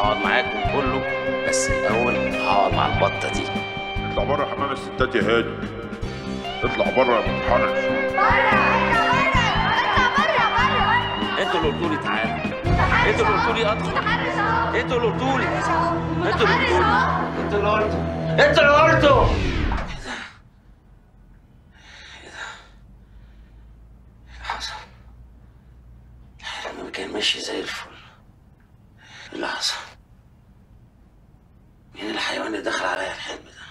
هقعد معاكم كله بس الاول هقعد مع البطه دي اطلع بره حمام الستات يا هادي اطلع بره يا متحرش انتوا اللي قلتوا لي تعالى انتوا اللي قلتوا لي ادخل انتوا اللي قلتوا لي انتوا اللي قلتوا لي انتوا اللي قلتوا انتوا اللي قلتوا حصل الحلم كان ماشي زي الفل ايه اللي حصل مين الحيوان اللي دخل عليا الحلم ده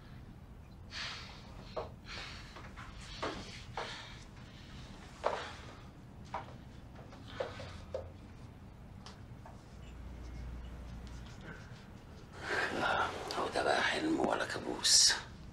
هو ده بقى حلم ولا كابوس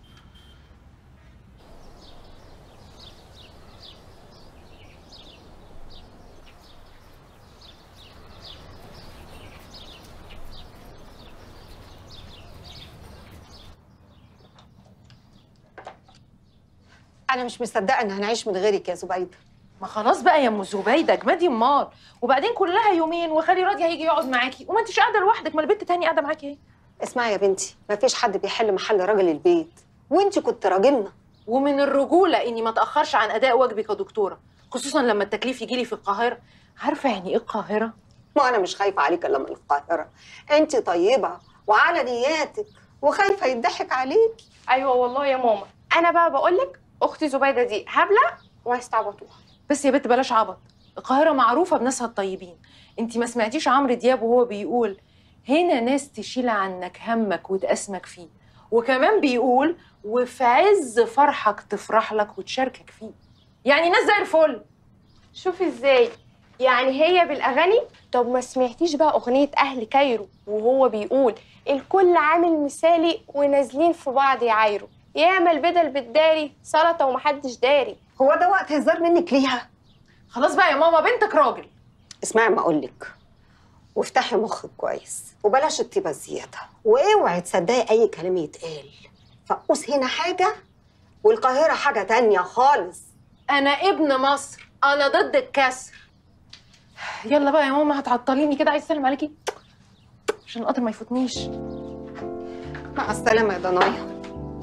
انا مش مصدقه ان هنعيش من غيرك يا زبيده ما خلاص بقى يا ام زبيده اجمدي امال وبعدين كلها يومين وخلي راضيه هيجي يقعد معاكي وما انتش قاعده لوحدك ما البنت تاني قاعده معاكي اهي اسمعي يا بنتي مفيش حد بيحل محل راجل البيت وانت كنت راجلنا ومن الرجوله اني ما اتاخرش عن اداء واجبي كدكتوره خصوصا لما التكليف يجي لي في القاهره عارفه يعني ايه القاهره ما انا مش خايفه عليك الا من القاهره انت طيبه وعلى نياتك وخايفه يضحك عليكي ايوه والله يا ماما انا بقى بقول لك اختي زبيده دي هبله وهيستعبطوها بس يا بنت بلاش عبط القاهره معروفه بناسها الطيبين انت ما سمعتيش عمرو دياب وهو بيقول هنا ناس تشيل عنك همك وتقسمك فيه وكمان بيقول وفي عز فرحك تفرح لك وتشاركك فيه يعني ناس زي الفل شوفي ازاي يعني هي بالاغاني طب ما سمعتيش بقى اغنيه اهل كايرو وهو بيقول الكل عامل مثالي ونازلين في بعض يعايروا ياما البدل بتداري سلطه ومحدش داري هو ده وقت هزار منك ليها خلاص بقى يا ماما بنتك راجل اسمعي ما اقولك وافتحي مخك كويس وبلاش الطيبه الزياده واوعي تصدقي اي كلام يتقال فقوس هنا حاجه والقاهره حاجه تانية خالص انا ابن مصر انا ضد الكسر يلا بقى يا ماما هتعطليني كده عايز اسلم عليكي عشان القطر ما يفوتنيش مع السلامه يا ضنايا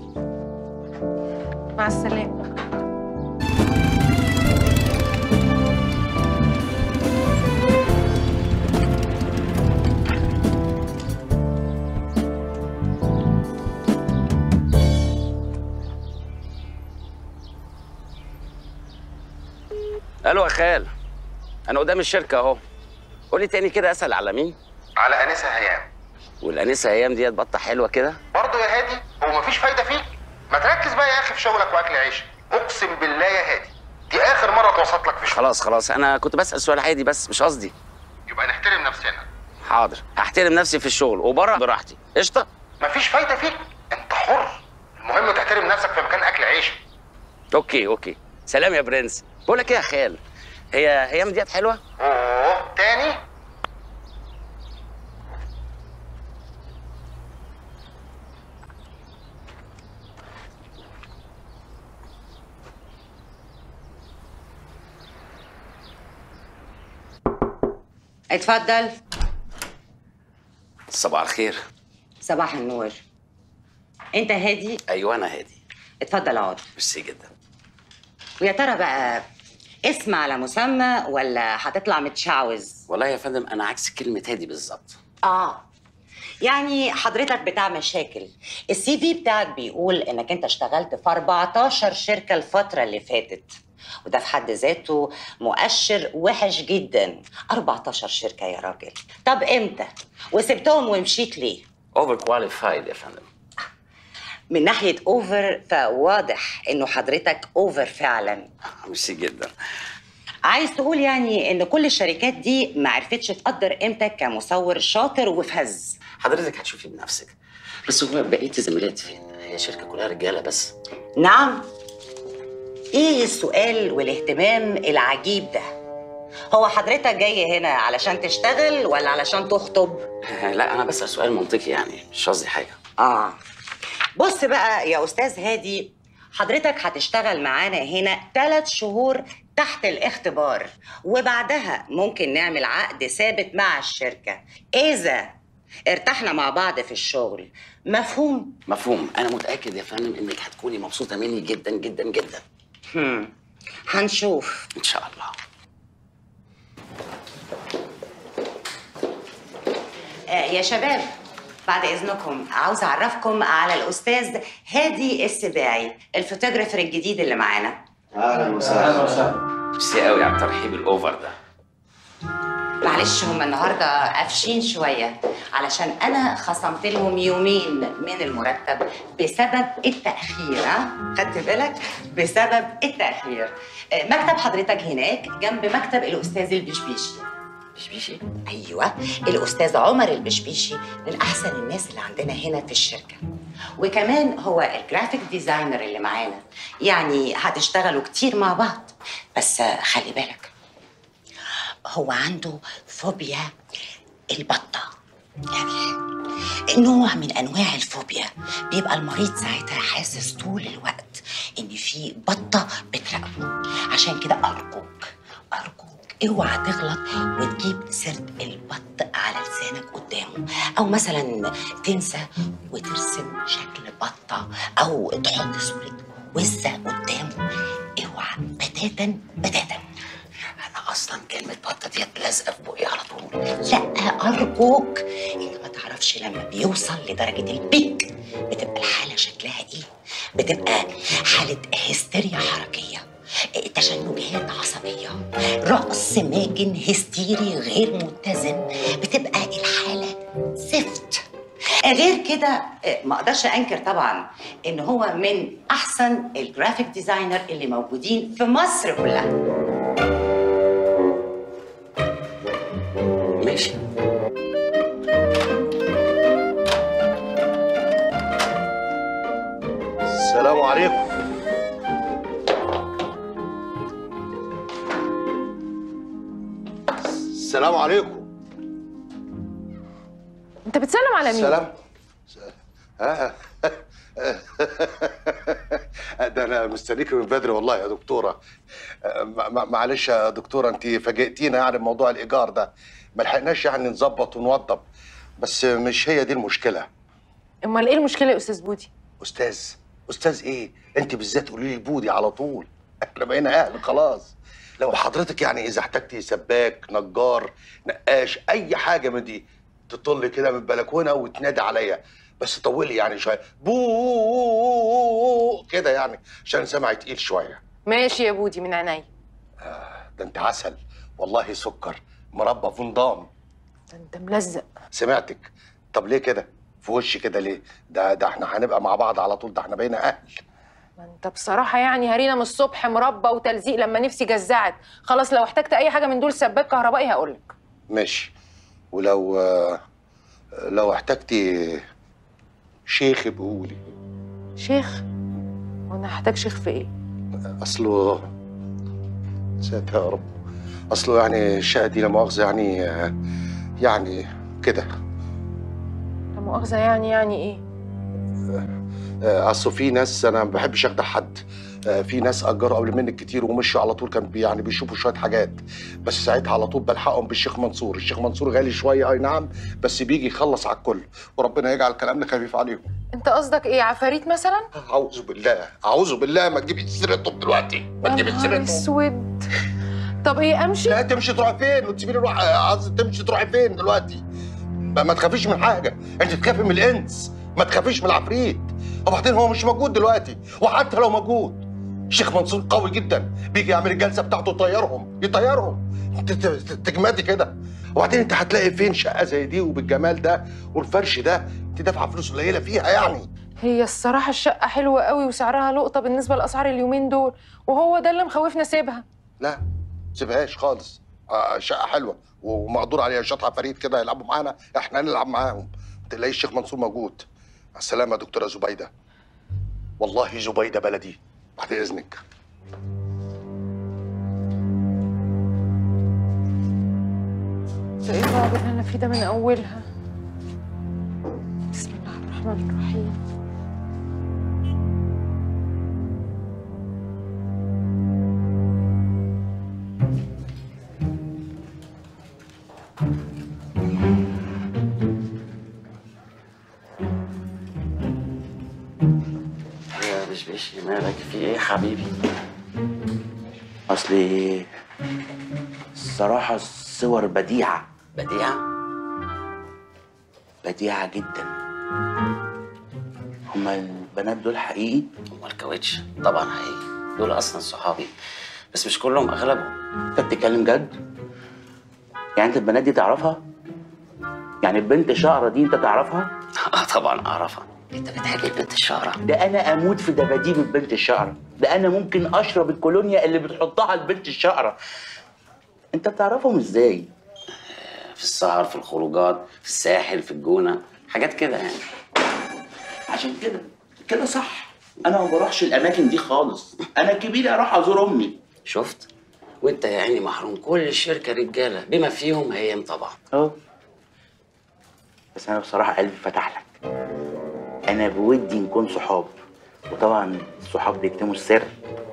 مع السلامه الو يا خال انا قدام الشركه اهو قولي تاني كده اسال على مين على انسه هيام والانسه ايام ديت بطه حلوه كده برضه يا هادي هو مفيش فايده فيك ما تركز بقى يا اخي في شغلك واكل عيشك اقسم بالله يا هادي دي اخر مره توسط لك في الشغل خلاص خلاص انا كنت بسال سؤال عادي بس مش قصدي يبقى نحترم نفسنا حاضر هحترم نفسي في الشغل وبره براحتي قشطه مفيش فايده فيك انت حر المهم تحترم نفسك في مكان اكل عيشك اوكي اوكي سلام يا برنس بقول لك ايه يا خال هي ايام ديت حلوه اوه تاني اتفضل صباح الخير صباح النور انت هادي ايوه انا هادي اتفضل اقعد ميرسي جدا ويا ترى بقى اسم على مسمى ولا هتطلع متشعوذ والله يا فندم انا عكس كلمه هادي بالظبط اه يعني حضرتك بتاع مشاكل السي في بتاعك بيقول انك انت اشتغلت في 14 شركه الفتره اللي فاتت وده في حد ذاته مؤشر وحش جدا 14 شركه يا راجل طب امتى وسبتهم ومشيت ليه اوفر كواليفايد يا فندم من ناحيه اوفر فواضح انه حضرتك اوفر فعلا ميرسي جدا عايز تقول يعني ان كل الشركات دي ما عرفتش تقدر قيمتك كمصور شاطر وفهز حضرتك هتشوفي بنفسك بس هو بقيه الزميلات فين هي شركه كلها رجاله بس نعم ايه السؤال والاهتمام العجيب ده هو حضرتك جاي هنا علشان تشتغل ولا علشان تخطب لا انا بسال سؤال منطقي يعني مش قصدي حاجه اه بص بقى يا استاذ هادي حضرتك هتشتغل معانا هنا ثلاث شهور تحت الاختبار وبعدها ممكن نعمل عقد ثابت مع الشركة إذا ارتحنا مع بعض في الشغل مفهوم مفهوم انا متاكد يا فندم انك هتكوني مبسوطه مني جدا جدا جدا هم. هنشوف ان شاء الله آه يا شباب بعد اذنكم عاوز اعرفكم على الاستاذ هادي السباعي الفوتوغرافر الجديد اللي معانا اهلا وسهلا ميرسي قوي على الترحيب الاوفر ده معلش هم النهارده قافشين شويه علشان انا خصمت لهم يومين من المرتب بسبب التاخير ها خدت بالك بسبب التاخير آه، مكتب حضرتك هناك جنب مكتب الاستاذ البشبيشي بشبيشي ايوه الاستاذ عمر البشبيشي من احسن الناس اللي عندنا هنا في الشركه وكمان هو الجرافيك ديزاينر اللي معانا يعني هتشتغلوا كتير مع بعض بس آه، خلي بالك هو عنده فوبيا البطه يعني نوع من انواع الفوبيا بيبقى المريض ساعتها حاسس طول الوقت ان في بطه بتراقبه عشان كده ارجوك ارجوك اوعى تغلط وتجيب سيره البط على لسانك قدامه او مثلا تنسى وترسم شكل بطه او تحط صوره وزه قدامه اوعى بتاتا بتاتا انا اصلا كلمه بطه ديت لازقه في بقي على طول لا ارجوك انت ما تعرفش لما بيوصل لدرجه البيك بتبقى الحاله شكلها ايه بتبقى حاله هستيريا حركيه تشنجات عصبيه رقص ماجن هستيري غير متزن بتبقى الحاله زفت غير كده ما اقدرش انكر طبعا ان هو من احسن الجرافيك ديزاينر اللي موجودين في مصر كلها ماشي السلام عليكم السلام عليكم انت بتسلم على مين السلام آه. ده انا مستنيك من بدري والله يا دكتوره آه، مع- مع- معلش يا دكتوره انت فاجئتينا يعني بموضوع الايجار ده ما لحقناش يعني نظبط ونوضب بس مش هي دي المشكله امال ايه المشكله يا استاذ بودي استاذ استاذ ايه انت بالذات قولي لي بودي على طول احنا بقينا اهل خلاص لو حضرتك يعني اذا احتجتي سباك نجار نقاش اي حاجه من دي تطل كده من البلكونه وتنادي عليا بس طولي يعني شويه بو كده يعني عشان سمعي تقيل شويه ماشي يا بودي من عينيا ده انت عسل والله سكر مربى فندام ده انت ملزق سمعتك طب ليه كده في وشي كده ليه ده ده احنا هنبقى مع بعض على طول ده احنا بقينا اهل ما انت بصراحه يعني هرينا من الصبح مربى وتلزيق لما نفسي جزعت خلاص لو احتجت اي حاجه من دول سباك كهربائي هقولك ماشي ولو آه، لو احتجتي شيخ بقولي شيخ وانا هحتاج شيخ في ايه اصله ساتر يا رب اصله يعني الشقه دي لا مؤاخذه يعني آه، يعني كده لا مؤاخذه يعني يعني ايه آه، اصله في ناس انا ما بحبش اخدع حد آه، في ناس اجروا قبل منك كتير ومشوا على طول كان بي يعني بيشوفوا شويه حاجات بس ساعتها على طول بلحقهم بالشيخ منصور الشيخ منصور غالي شويه اي نعم بس بيجي يخلص على الكل وربنا يجعل كلامنا خفيف عليهم انت قصدك ايه عفاريت مثلا اعوذ بالله اعوذ بالله ما تجيبي سيرتهم دلوقتي ما يا تجيبي نهار سيرتهم اسود طب ايه امشي لا تمشي تروحي فين وتسيبيني اروح آه، قصدي تمشي تروحي فين دلوقتي ما, ما تخافيش من حاجه انت تخافي من الانس ما تخافيش من العفريت وبعدين هو مش موجود دلوقتي وحتى لو موجود الشيخ منصور قوي جدا بيجي يعمل الجلسه بتاعته يطيرهم يطيرهم انت ت- ت- تجمدي كده وبعدين انت هتلاقي فين شقه زي دي وبالجمال ده والفرش ده انت دافعه فلوس قليله فيها يعني هي الصراحه الشقه حلوه قوي وسعرها لقطه بالنسبه لاسعار اليومين دول وهو ده اللي مخوفنا سيبها لا سيبهاش خالص آه شقه حلوه ومقدور عليها شطحه فريد كده يلعبوا معانا احنا نلعب معاهم ما تلاقيش الشيخ منصور موجود على السلامه يا دكتوره زبيده والله زبيده بلدي بعد اذنك ده ايه الرعب اللي انا فيه ده من اولها بسم الله الرحمن الرحيم ايش مالك في ايه حبيبي اصلي الصراحة الصور بديعة بديعة بديعة جدا هما البنات دول حقيقي هما الكاوتش طبعا حقيقي دول اصلا صحابي بس مش كلهم اغلبهم انت بتتكلم جد يعني انت البنات دي تعرفها يعني البنت شقرة دي انت تعرفها اه طبعا اعرفها انت بتحب البنت الشقرة ده انا اموت في دباديب البنت الشقرة ده انا ممكن اشرب الكولونيا اللي بتحطها البنت الشقرة انت بتعرفهم ازاي في السهر في الخروجات في الساحل في الجونة حاجات كده يعني عشان كده كده صح انا ما بروحش الاماكن دي خالص انا كبير اروح ازور امي شفت وانت يا عيني محروم كل الشركة رجالة بما فيهم هيام طبعا اه بس انا بصراحه قلبي فتح لك انا بودي نكون صحاب وطبعا الصحاب بيكتموا السر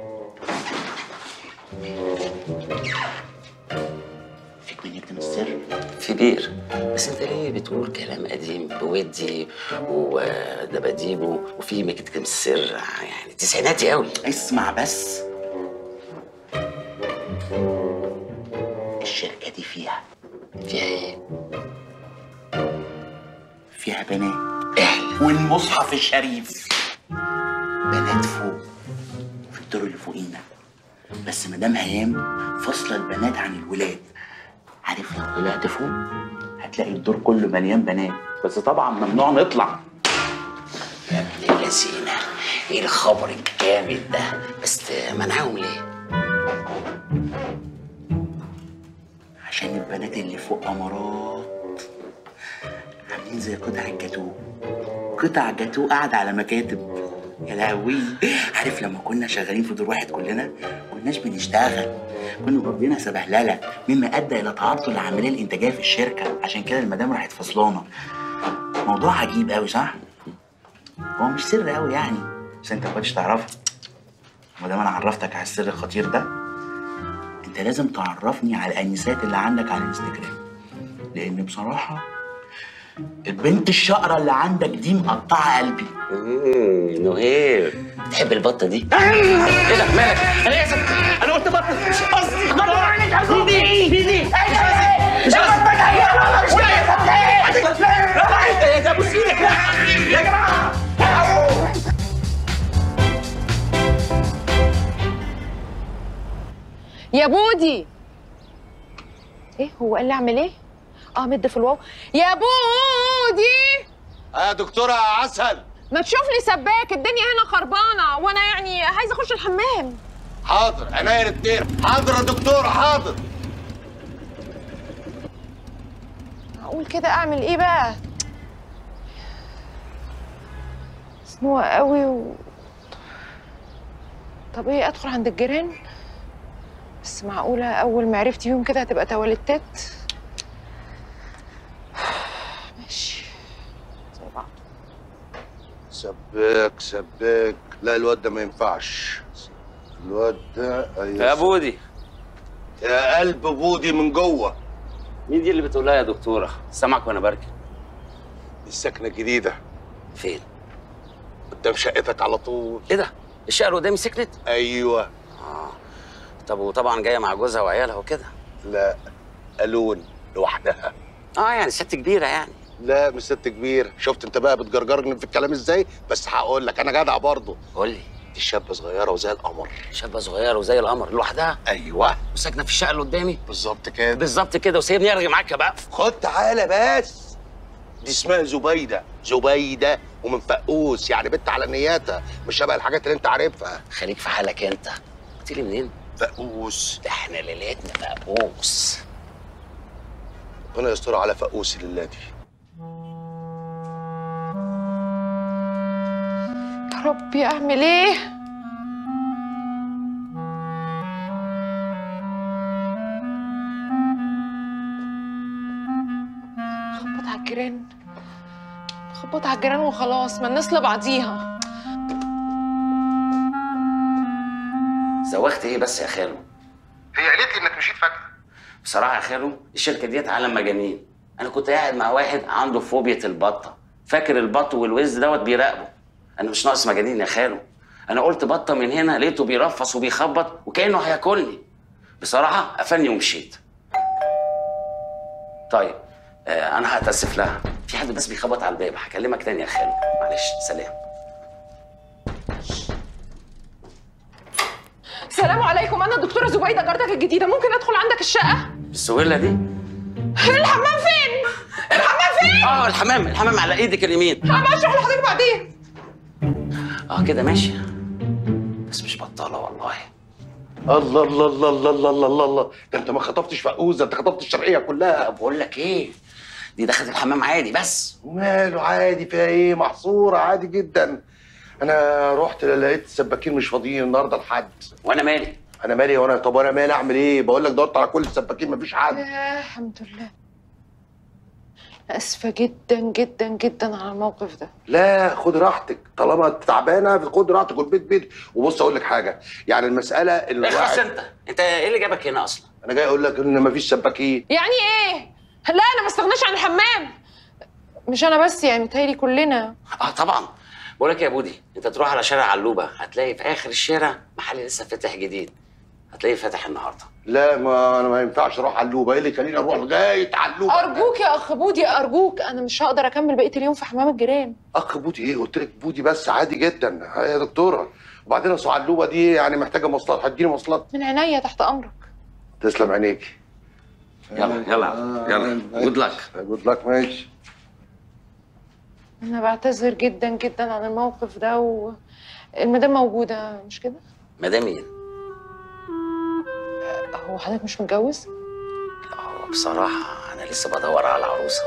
فيك من يكتم السر في بير بس انت ليه بتقول كلام قديم بودي ودباديبه وفي مكتكم السر يعني تسعيناتي قوي اسمع بس الشركه دي فيها فيها ايه فيها بنات اهل والمصحف الشريف بنات فوق في الدور اللي فوقينا بس مدام هيام فاصله البنات عن الولاد عارف لو طلعت فوق هتلاقي الدور كله مليان بنات بس طبعا ممنوع نطلع يا ابن اللذينة ايه الخبر الجامد ده بس منعهم ليه عشان البنات اللي فوق امارات عاملين زي قطع الجاتوه قطع جاتوه قاعدة على مكاتب يا لهوي عارف لما كنا شغالين في دور واحد كلنا كناش بنشتغل كنا مقضينا سبهلله مما ادى الى تعطل العمليه الانتاجيه في الشركه عشان كده المدام راحت فصلانه موضوع عجيب قوي صح هو مش سر قوي يعني بس انت ما كنتش تعرفه ما دام انا عرفتك على السر الخطير ده انت لازم تعرفني على الانسات اللي عندك على الانستجرام لان بصراحه البنت الشقره اللي عندك دي مقطعه قلبي امم نهير تحب البطه دي ايه ده مالك انا اسف انا قلت بطه قصدي بدور عليك عايزين دي دي دي مش قصدك يا مش ايه ده بص ايدك يا جماعه يا بودي ايه هو قال لي اعمل ايه اه مد في الواو يا بودي يا دكتوره عسل ما تشوف لي سباك الدنيا هنا خربانه وانا يعني عايزه اخش الحمام حاضر عينيا الاثنين حاضر يا دكتوره حاضر اقول كده اعمل ايه بقى زنوقه قوي و... طب ايه ادخل عند الجيران بس معقوله اول ما عرفت يوم كده هتبقى تواليتات ماشي زي بعض سباك سباك لا الواد ده ما ينفعش الواد ده أيوة. يا بودي يا قلب بودي من جوه مين دي اللي بتقولها يا دكتوره سامعك وانا بركن السكنه الجديده فين قدام شقتك على طول ايه ده الشقه اللي قدامي سكنت ايوه اه طب وطبعا جايه مع جوزها وعيالها وكده لا الون لوحدها اه يعني ست كبيره يعني لا مش ست كبير شفت انت بقى بتجرجرني في الكلام ازاي بس هقول لك انا جدع برضه قول لي دي شابه صغيره وزي القمر شابه صغيره وزي القمر لوحدها ايوه وساكنه في الشقه اللي قدامي بالظبط كده بالظبط كده وسايبني ارغي معاك بقى خد تعالى بس دي اسمها زبيده زبيده ومن فقوس يعني بنت على نياتها مش شبه الحاجات اللي انت عارفها خليك في حالك انت قلت لي منين فقوس ده احنا ليلتنا فقوس ربنا يستر على فقوس الليله دي يا ربي اعمل ايه خبط على الجيران خبط على الجيران وخلاص ما الناس لبعضيها زوغت ايه بس يا خالو هي قالت لي انك مشيت فجاه بصراحه يا خالو الشركه ديت عالم مجانين انا كنت قاعد مع واحد عنده فوبيا البطه فاكر البط والوز دوت بيراقبه انا مش ناقص مجانين يا خالو انا قلت بطه من هنا لقيته بيرفص وبيخبط وكانه هياكلني بصراحه قفلني ومشيت طيب آه انا هتاسف لها في حد بس بيخبط على الباب هكلمك تاني يا خالد معلش سلام السلام عليكم انا الدكتوره زبيده جارتك الجديده ممكن ادخل عندك الشقه بالسهوله دي الحمام فين الحمام فين اه الحمام الحمام على ايدك اليمين هبقى اشرح لحضرتك بعدين اه كده ماشي بس مش بطاله والله الله الله الله الله الله الله الله الله ده انت ما خطفتش فقوزه انت خطفت الشرقيه كلها بقول لك ايه دي دخلت الحمام عادي بس وماله عادي فيها ايه محصوره عادي جدا انا رحت لقيت السباكين مش فاضيين النهارده لحد وانا مالي انا مالي وانا طب وانا مالي اعمل ايه بقول لك دورت على كل السباكين مفيش حد يا الحمد لله اسفه جدا جدا جدا على الموقف ده لا خد راحتك طالما انت تعبانه خد راحتك والبيت بيت وبص اقول لك حاجه يعني المساله اللي اخلص انت انت ايه اللي جابك هنا اصلا انا جاي اقول لك ان مفيش سباكين يعني ايه لا انا ما استغناش عن الحمام مش انا بس يعني متهيألي كلنا اه طبعا بقول لك يا بودي انت تروح على شارع علوبه هتلاقي في اخر الشارع محل لسه فاتح جديد هتلاقيه فاتح النهارده لا ما انا ما ينفعش اروح علوبه ايه اللي يخليني اروح لغايه علوبه ارجوك يا اخ بودي ارجوك انا مش هقدر اكمل بقيه اليوم في حمام الجيران اخ بودي ايه قلت لك بودي بس عادي جدا يا دكتوره وبعدين اصل علوبه دي يعني محتاجه مواصلات هتديني مواصلات من عينيا تحت امرك تسلم عينيكي يلا يلا يلا جود لك جود لك ماشي انا بعتذر جدا جدا عن الموقف ده والمدام موجوده مش كده مدام مين؟ هو حضرتك مش متجوز هو بصراحه انا لسه بدور على عروسه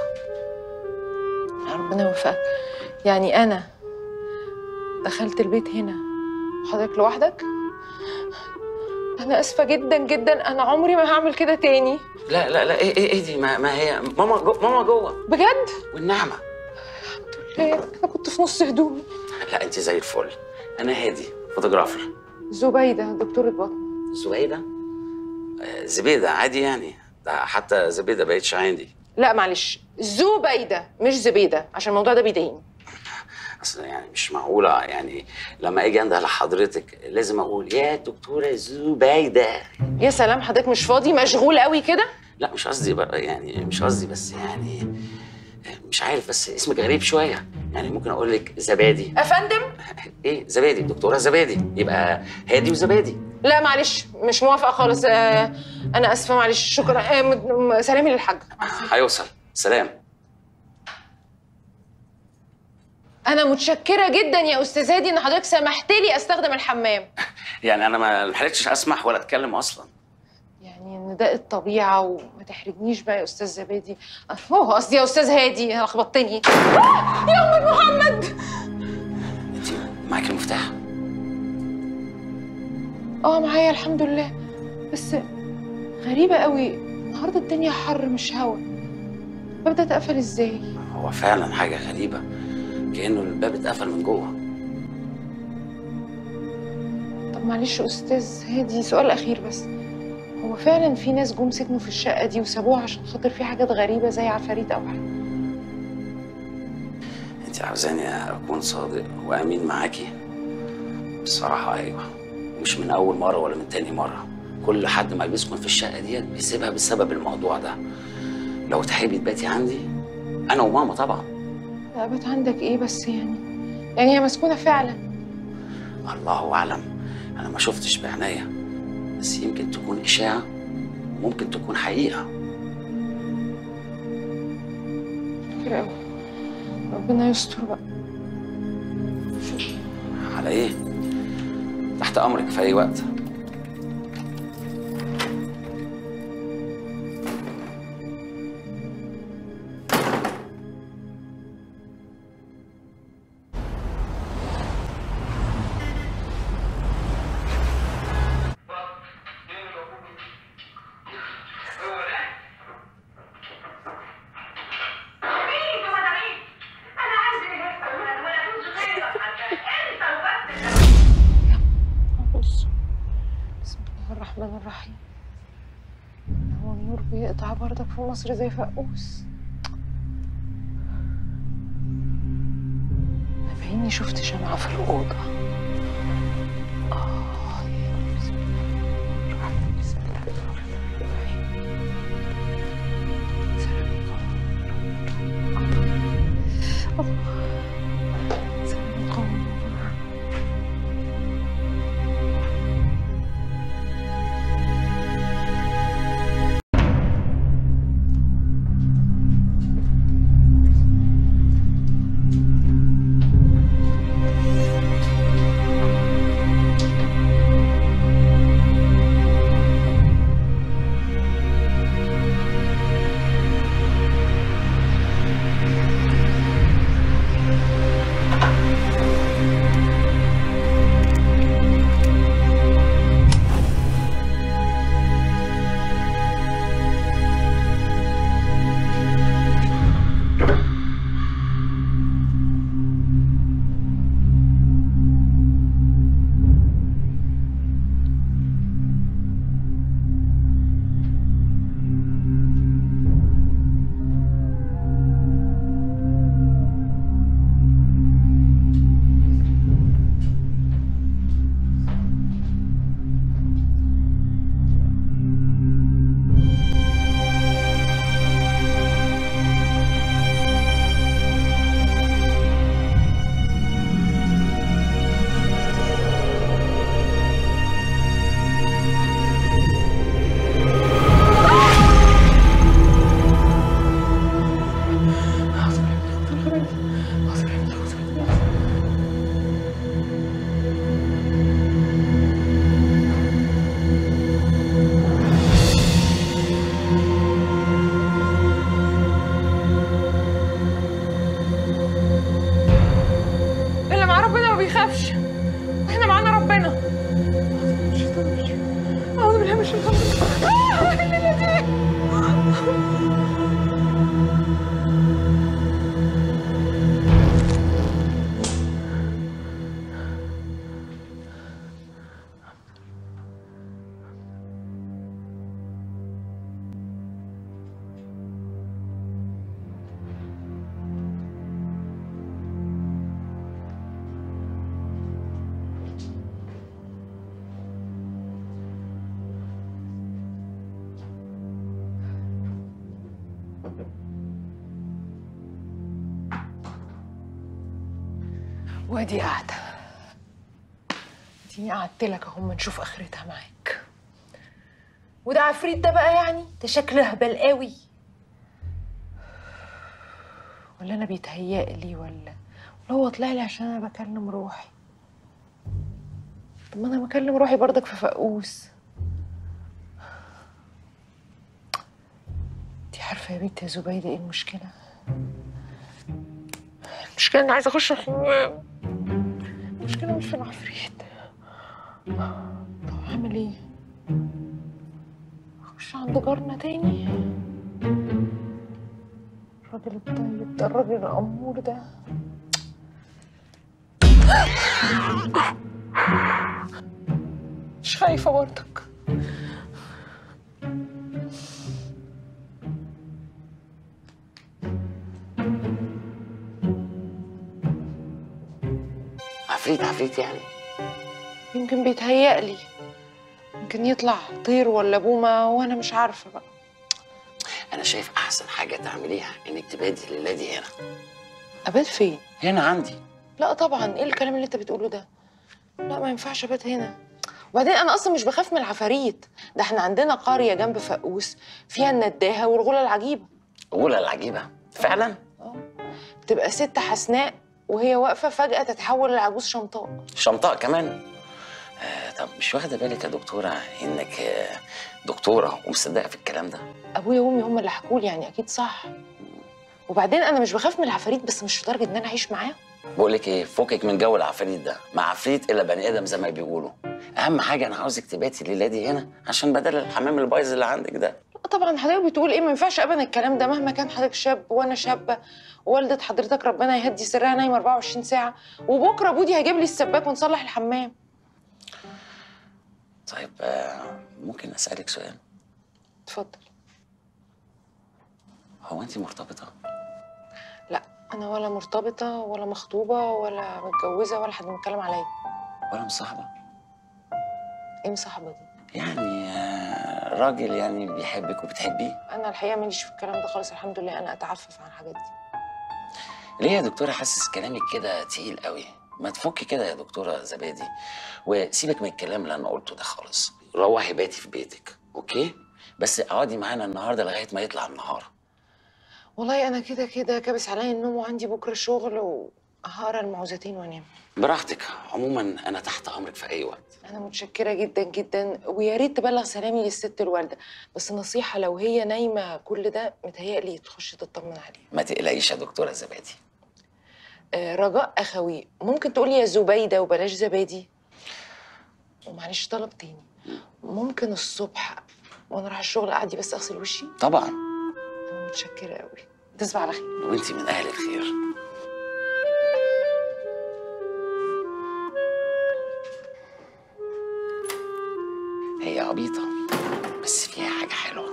ربنا يوفقك يعني انا دخلت البيت هنا وحضرتك لوحدك انا اسفه جدا جدا انا عمري ما هعمل كده تاني لا لا لا ايه ايه, إيه دي ما, ما هي ماما جو ماما جوه بجد والنعمه ليه انا كنت في نص هدومي لا انت زي الفل انا هادي فوتوغرافر زبيده دكتوره بطن زبيده آه، زبيده عادي يعني ده حتى زبيده بقتش عندي لا معلش زبيده مش زبيده عشان الموضوع ده بيضايقني اصل يعني مش معقوله يعني لما اجي انده لحضرتك لازم اقول يا دكتوره زبيده يا سلام حضرتك مش فاضي مشغول قوي كده لا مش قصدي بقى يعني مش قصدي بس يعني مش عارف بس اسمك غريب شويه يعني ممكن اقول لك زبادي افندم ايه زبادي دكتوره زبادي يبقى هادي وزبادي لا معلش مش موافقه خالص آه انا اسفه معلش شكرا آه م- م- سلامي للحاج هيوصل سلام انا متشكره جدا يا استاذ هادي ان حضرتك سمحت لي استخدم الحمام يعني انا ما لحقتش اسمح ولا اتكلم اصلا يعني ان ده الطبيعه وما تحرجنيش بقى يا استاذ زبادي اوه قصدي يا استاذ هادي لخبطتني آه، يا ام محمد انت معاكي المفتاح اه معايا الحمد لله بس غريبه قوي النهارده الدنيا حر مش هوا الباب ده اتقفل ازاي هو فعلا حاجه غريبه كانه الباب اتقفل من جوه طب معلش يا استاذ هادي سؤال اخير بس هو فعلا في ناس جم سكنوا في الشقه دي وسابوها عشان خاطر في حاجات غريبه زي عفاريت او حاجه انت عاوزاني اكون صادق وامين معاكي بصراحه ايوه مش من اول مره ولا من تاني مره كل حد ما بيسكن في الشقه ديت بيسيبها بسبب الموضوع ده لو تحبي تباتي عندي انا وماما طبعا لا بيت عندك ايه بس يعني يعني هي مسكونه فعلا الله اعلم انا ما شفتش بعينيا بس يمكن تكون اشاعه ممكن تكون حقيقه كتير قوي ربنا يستر بقى على ايه تحت امرك في اي وقت بص بسم الله الرحمن الرحيم هو النور بيقطع برضك في مصر زي فقوس أنا بايني شفت شمعة في الأوضة اللي مع ربنا ما بيخافش واحنا معانا ربنا اعوذ بالله من الشيطان الرجيم آه، الليلة دي. وادي قاعدة اديني قعدت لك اهو اما نشوف اخرتها معاك وده عفريت ده بقى يعني ده شكله هبل قوي ولا انا بيتهيألي ولا ولا هو طلع لي عشان انا بكلم روحي طب ما انا بكلم روحي برضك في فقوس انتي عارفه يا بنت يا زبيده ايه المشكله المشكله اني عايزه اخش الحمام المشكله مش في العفريت طب اعمل ايه اخش عند جارنا تاني الراجل الطيب ده الراجل الامور ده مش خايفه برضك عفريت عفريت يعني يمكن بيتهيألي يمكن يطلع طير ولا بومة وانا مش عارفه بقى انا شايف احسن حاجه تعمليها انك تبادي الليله دي هنا ابات فين هنا عندي لا طبعا ايه الكلام اللي انت بتقوله ده لا ما ينفعش ابات هنا وبعدين انا اصلا مش بخاف من العفاريت ده احنا عندنا قريه جنب فقوس فيها النداهه والغوله العجيبه غولة العجيبه فعلا بتبقى ست حسناء وهي واقفه فجاه تتحول لعجوز شمطاء شمطاء كمان آه طب مش واخده بالك يا دكتوره انك آه دكتوره ومصدقه في الكلام ده ابويا وامي هم اللي حكولي يعني اكيد صح وبعدين انا مش بخاف من العفاريت بس مش لدرجه ان انا اعيش معاهم بقول لك ايه فكك من جو العفاريت ده مع عفريت الا بني ادم زي ما بيقولوا اهم حاجه انا عاوزك تباتي الليله دي هنا عشان بدل الحمام البايظ اللي عندك ده لا طبعا حضرتك بتقول ايه ما ينفعش ابدا الكلام ده مهما كان حضرتك شاب وانا شابه ووالده حضرتك ربنا يهدي سرها نايمه 24 ساعه وبكره بودي هيجيب لي السباك ونصلح الحمام طيب آه ممكن اسالك سؤال اتفضل هو انت مرتبطه لا انا ولا مرتبطه ولا مخطوبه ولا متجوزه ولا حد بيتكلم عليا ولا مصاحبه ايه مصاحبه دي يعني آه راجل يعني بيحبك وبتحبيه انا الحقيقه ماليش في الكلام ده خالص الحمد لله انا اتعفف عن الحاجات دي ليه يا دكتورة حاسس كلامك كده تقيل قوي ما تفكي كده يا دكتورة زبادي وسيبك من الكلام اللي انا قلته ده خالص روحي باتي في بيتك اوكي بس اقعدي معانا النهارده لغايه ما يطلع النهار والله انا كده كده كابس عليا النوم وعندي بكره شغل وهقرا المعوذتين وانام براحتك عموما انا تحت امرك في اي وقت انا متشكره جدا جدا ويا ريت تبلغ سلامي للست الوالده بس نصيحه لو هي نايمه كل ده متهيألي تخش تطمن عليها ما تقلقيش يا دكتورة زبادي آه، رجاء اخوي ممكن تقولي يا زبيده وبلاش زبادي ومعلش طلب تاني ممكن الصبح وانا رايحه الشغل اعدي بس اغسل وشي طبعا انا متشكره قوي تصبح على خير وانتي من اهل الخير هي عبيطة بس فيها حاجة حلوة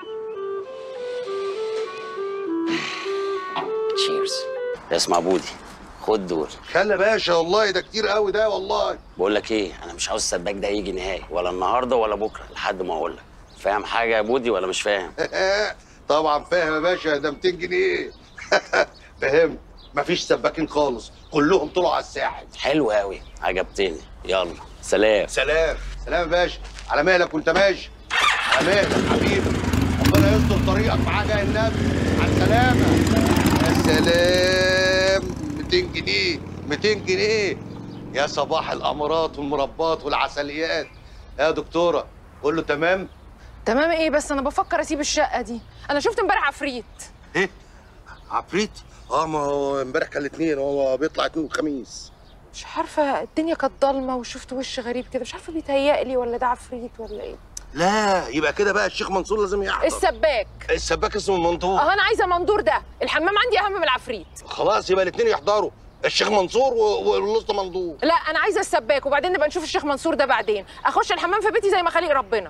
تشيرز اسمع بودي خد دول خلي باشا والله ده كتير قوي ده والله بقول لك ايه انا مش عاوز السباك ده يجي نهائي ولا النهارده ولا بكره لحد ما اقول لك فاهم حاجه يا بودي ولا مش فاهم طبعا فاهم يا باشا ده 200 جنيه فهمت مفيش سباكين خالص كلهم طلعوا على الساحل حلو قوي عجبتني يلا سلام سلام سلام يا باشا على مهلك وانت ماشي على مهلك حبيبي ربنا يستر طريقك معاه جاي النبي على السلامه يا سلام 200 جنيه 200 جنيه يا صباح الامارات والمربات والعسليات يا دكتوره قول له تمام تمام ايه بس انا بفكر اسيب الشقه دي انا شفت امبارح عفريت ايه عفريت اه ما هو امبارح كان الاثنين هو بيطلع اثنين وخميس مش عارفه الدنيا كانت ضلمه وشفت وش غريب كده مش عارفه بيتهيألي ولا ده عفريت ولا ايه لا يبقى كده بقى الشيخ منصور لازم يحضر السباك السباك اسمه المنطور اه انا عايزه مندور ده الحمام عندي اهم من العفريت خلاص يبقى الاثنين يحضروا الشيخ منصور و- والاسطى مندور لا انا عايزه السباك وبعدين نبقى نشوف الشيخ منصور ده بعدين اخش الحمام في بيتي زي ما خليق ربنا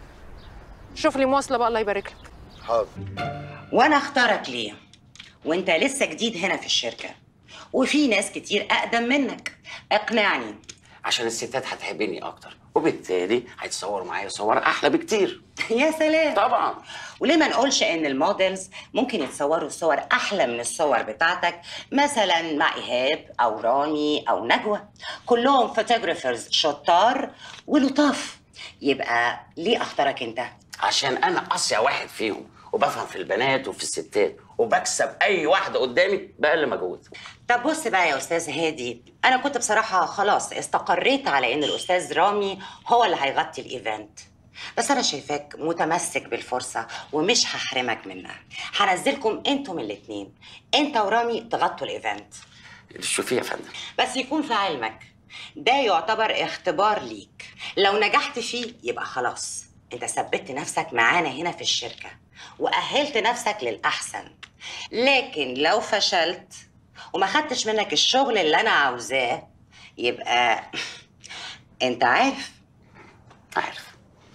شوف لي مواصله بقى الله يبارك لك حاضر وانا اختارك ليه وانت لسه جديد هنا في الشركه وفي ناس كتير اقدم منك اقنعني عشان الستات هتحبني اكتر وبالتالي هيتصور معايا صور احلى بكتير يا سلام طبعا وليه ما نقولش ان الموديلز ممكن يتصوروا صور احلى من الصور بتاعتك مثلا مع ايهاب او رامي او نجوى كلهم فوتوغرافرز شطار ولطاف يبقى ليه اختارك انت عشان انا اصيع واحد فيهم وبفهم في البنات وفي الستات وبكسب اي واحده قدامي باقل مجهود طب بص بقى يا استاذ هادي انا كنت بصراحه خلاص استقريت على ان الاستاذ رامي هو اللي هيغطي الايفنت بس انا شايفاك متمسك بالفرصه ومش هحرمك منها هنزلكم انتم الاتنين انت ورامي تغطوا الايفنت شوفي يا فندم بس يكون في علمك ده يعتبر اختبار ليك لو نجحت فيه يبقى خلاص انت ثبت نفسك معانا هنا في الشركه واهلت نفسك للاحسن لكن لو فشلت وما خدتش منك الشغل اللي انا عاوزاه يبقى انت عارف عارف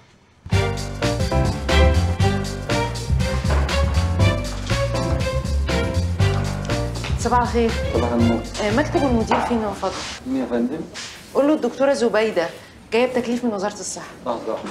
صباح الخير صباح النور آه، مكتب المدير فين من فضلك مين يا فندم؟ قول له الدكتوره زبيده جايه بتكليف من وزاره الصحه لحظة واحدة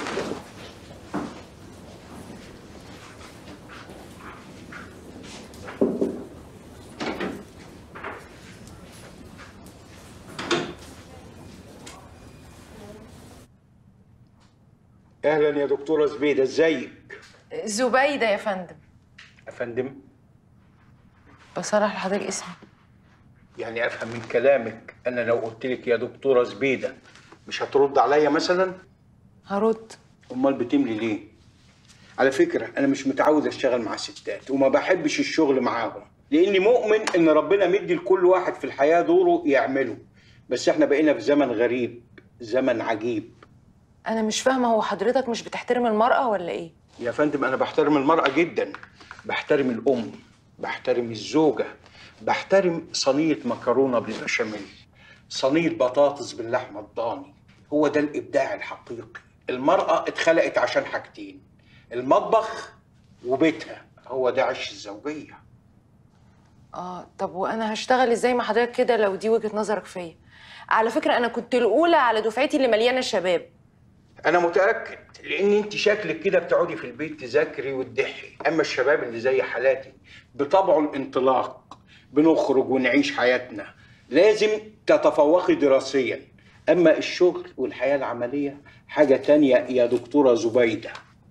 اهلا يا دكتوره زبيده ازيك زبيده يا فندم يا فندم بصرح لحضرتك اسمي يعني افهم من كلامك انا لو قلت لك يا دكتوره زبيده مش هترد عليا مثلا هرد امال بتملي ليه على فكره انا مش متعود اشتغل مع ستات وما بحبش الشغل معاهم لاني مؤمن ان ربنا مدي لكل واحد في الحياه دوره يعمله بس احنا بقينا في زمن غريب زمن عجيب انا مش فاهمه هو حضرتك مش بتحترم المراه ولا ايه يا فندم انا بحترم المرأة جدا بحترم الأم بحترم الزوجة بحترم صينية مكرونة بالبشاميل صينية بطاطس باللحمة الضاني هو ده الإبداع الحقيقي المرأة اتخلقت عشان حاجتين المطبخ وبيتها هو ده عش الزوجية اه طب وانا هشتغل ازاي مع حضرتك كده لو دي وجهه نظرك فيا على فكره انا كنت الاولى على دفعتي اللي مليانه شباب أنا متأكد لأن أنت شكلك كده بتقعدي في البيت تذاكري وتضحي أما الشباب اللي زي حالاتي بطبعه الانطلاق بنخرج ونعيش حياتنا لازم تتفوقي دراسيا اما الشغل والحياه العمليه حاجه تانية يا دكتوره زبيده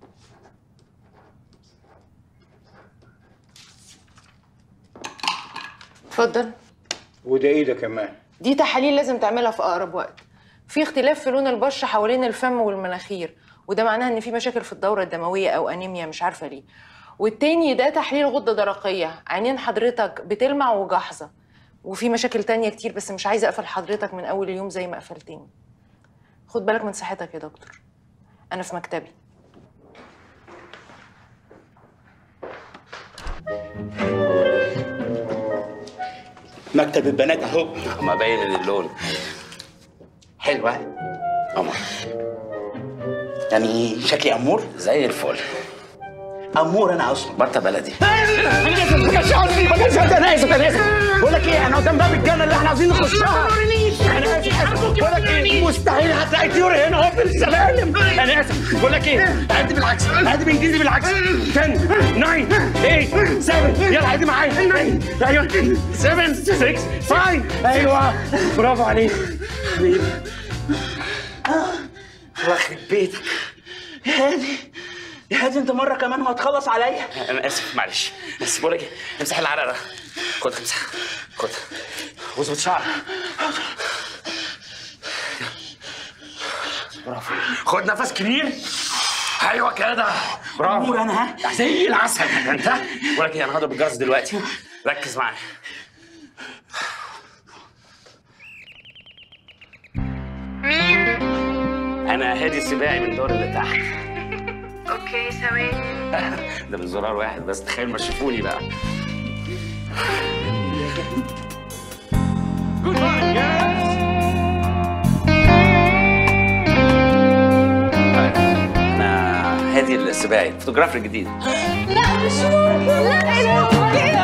اتفضل وده ايه ده كمان دي تحاليل لازم تعملها في اقرب وقت في اختلاف في لون البشره حوالين الفم والمناخير وده معناه ان في مشاكل في الدوره الدمويه او انيميا مش عارفه ليه والتاني ده تحليل غده درقيه عينين حضرتك بتلمع وجحظه وفي مشاكل تانية كتير بس مش عايزه اقفل حضرتك من اول اليوم زي ما قفلتني خد بالك من صحتك يا دكتور انا في مكتبي مكتب البنات اهو ما باين من اللون حلوه قمر يعني شكلي امور زي الفل امور انا اصلا بطه بلدي انا اسف ما كانش قصدي ما كانش قصدي انا اسف انا اسف بقول لك ايه احنا قدام باب الجنه اللي احنا عايزين نخشها انا اسف بقول لك ايه مستحيل هتلاقي طيور هنا اهو في السلالم انا اسف بقول لك ايه عد بالعكس عد بالانجليزي بالعكس 10 9 8 7 يلا عد معايا ايوه 7 6 5 ايوه برافو عليك حبيبي الله يخرب بيتك يا هادي يا هادي انت مره كمان وهتخلص عليا انا اسف معلش بس بقول لك ايه امسح العرق ده خد امسح خد واظبط شعرك برافو خد نفس كبير ايوه كده برافو أمور أنا، ها؟ زي العسل انت بقول لك ايه انا هضرب الجرس دلوقتي ركز معايا مين؟ انا هادي السباعي من الدور اللي تحت اوكي ثواني ده من زرار واحد بس تخيل ما شافوني بقى انا هادي السباعي فوتوغرافر جديد لا مش ممكن لا مش ممكن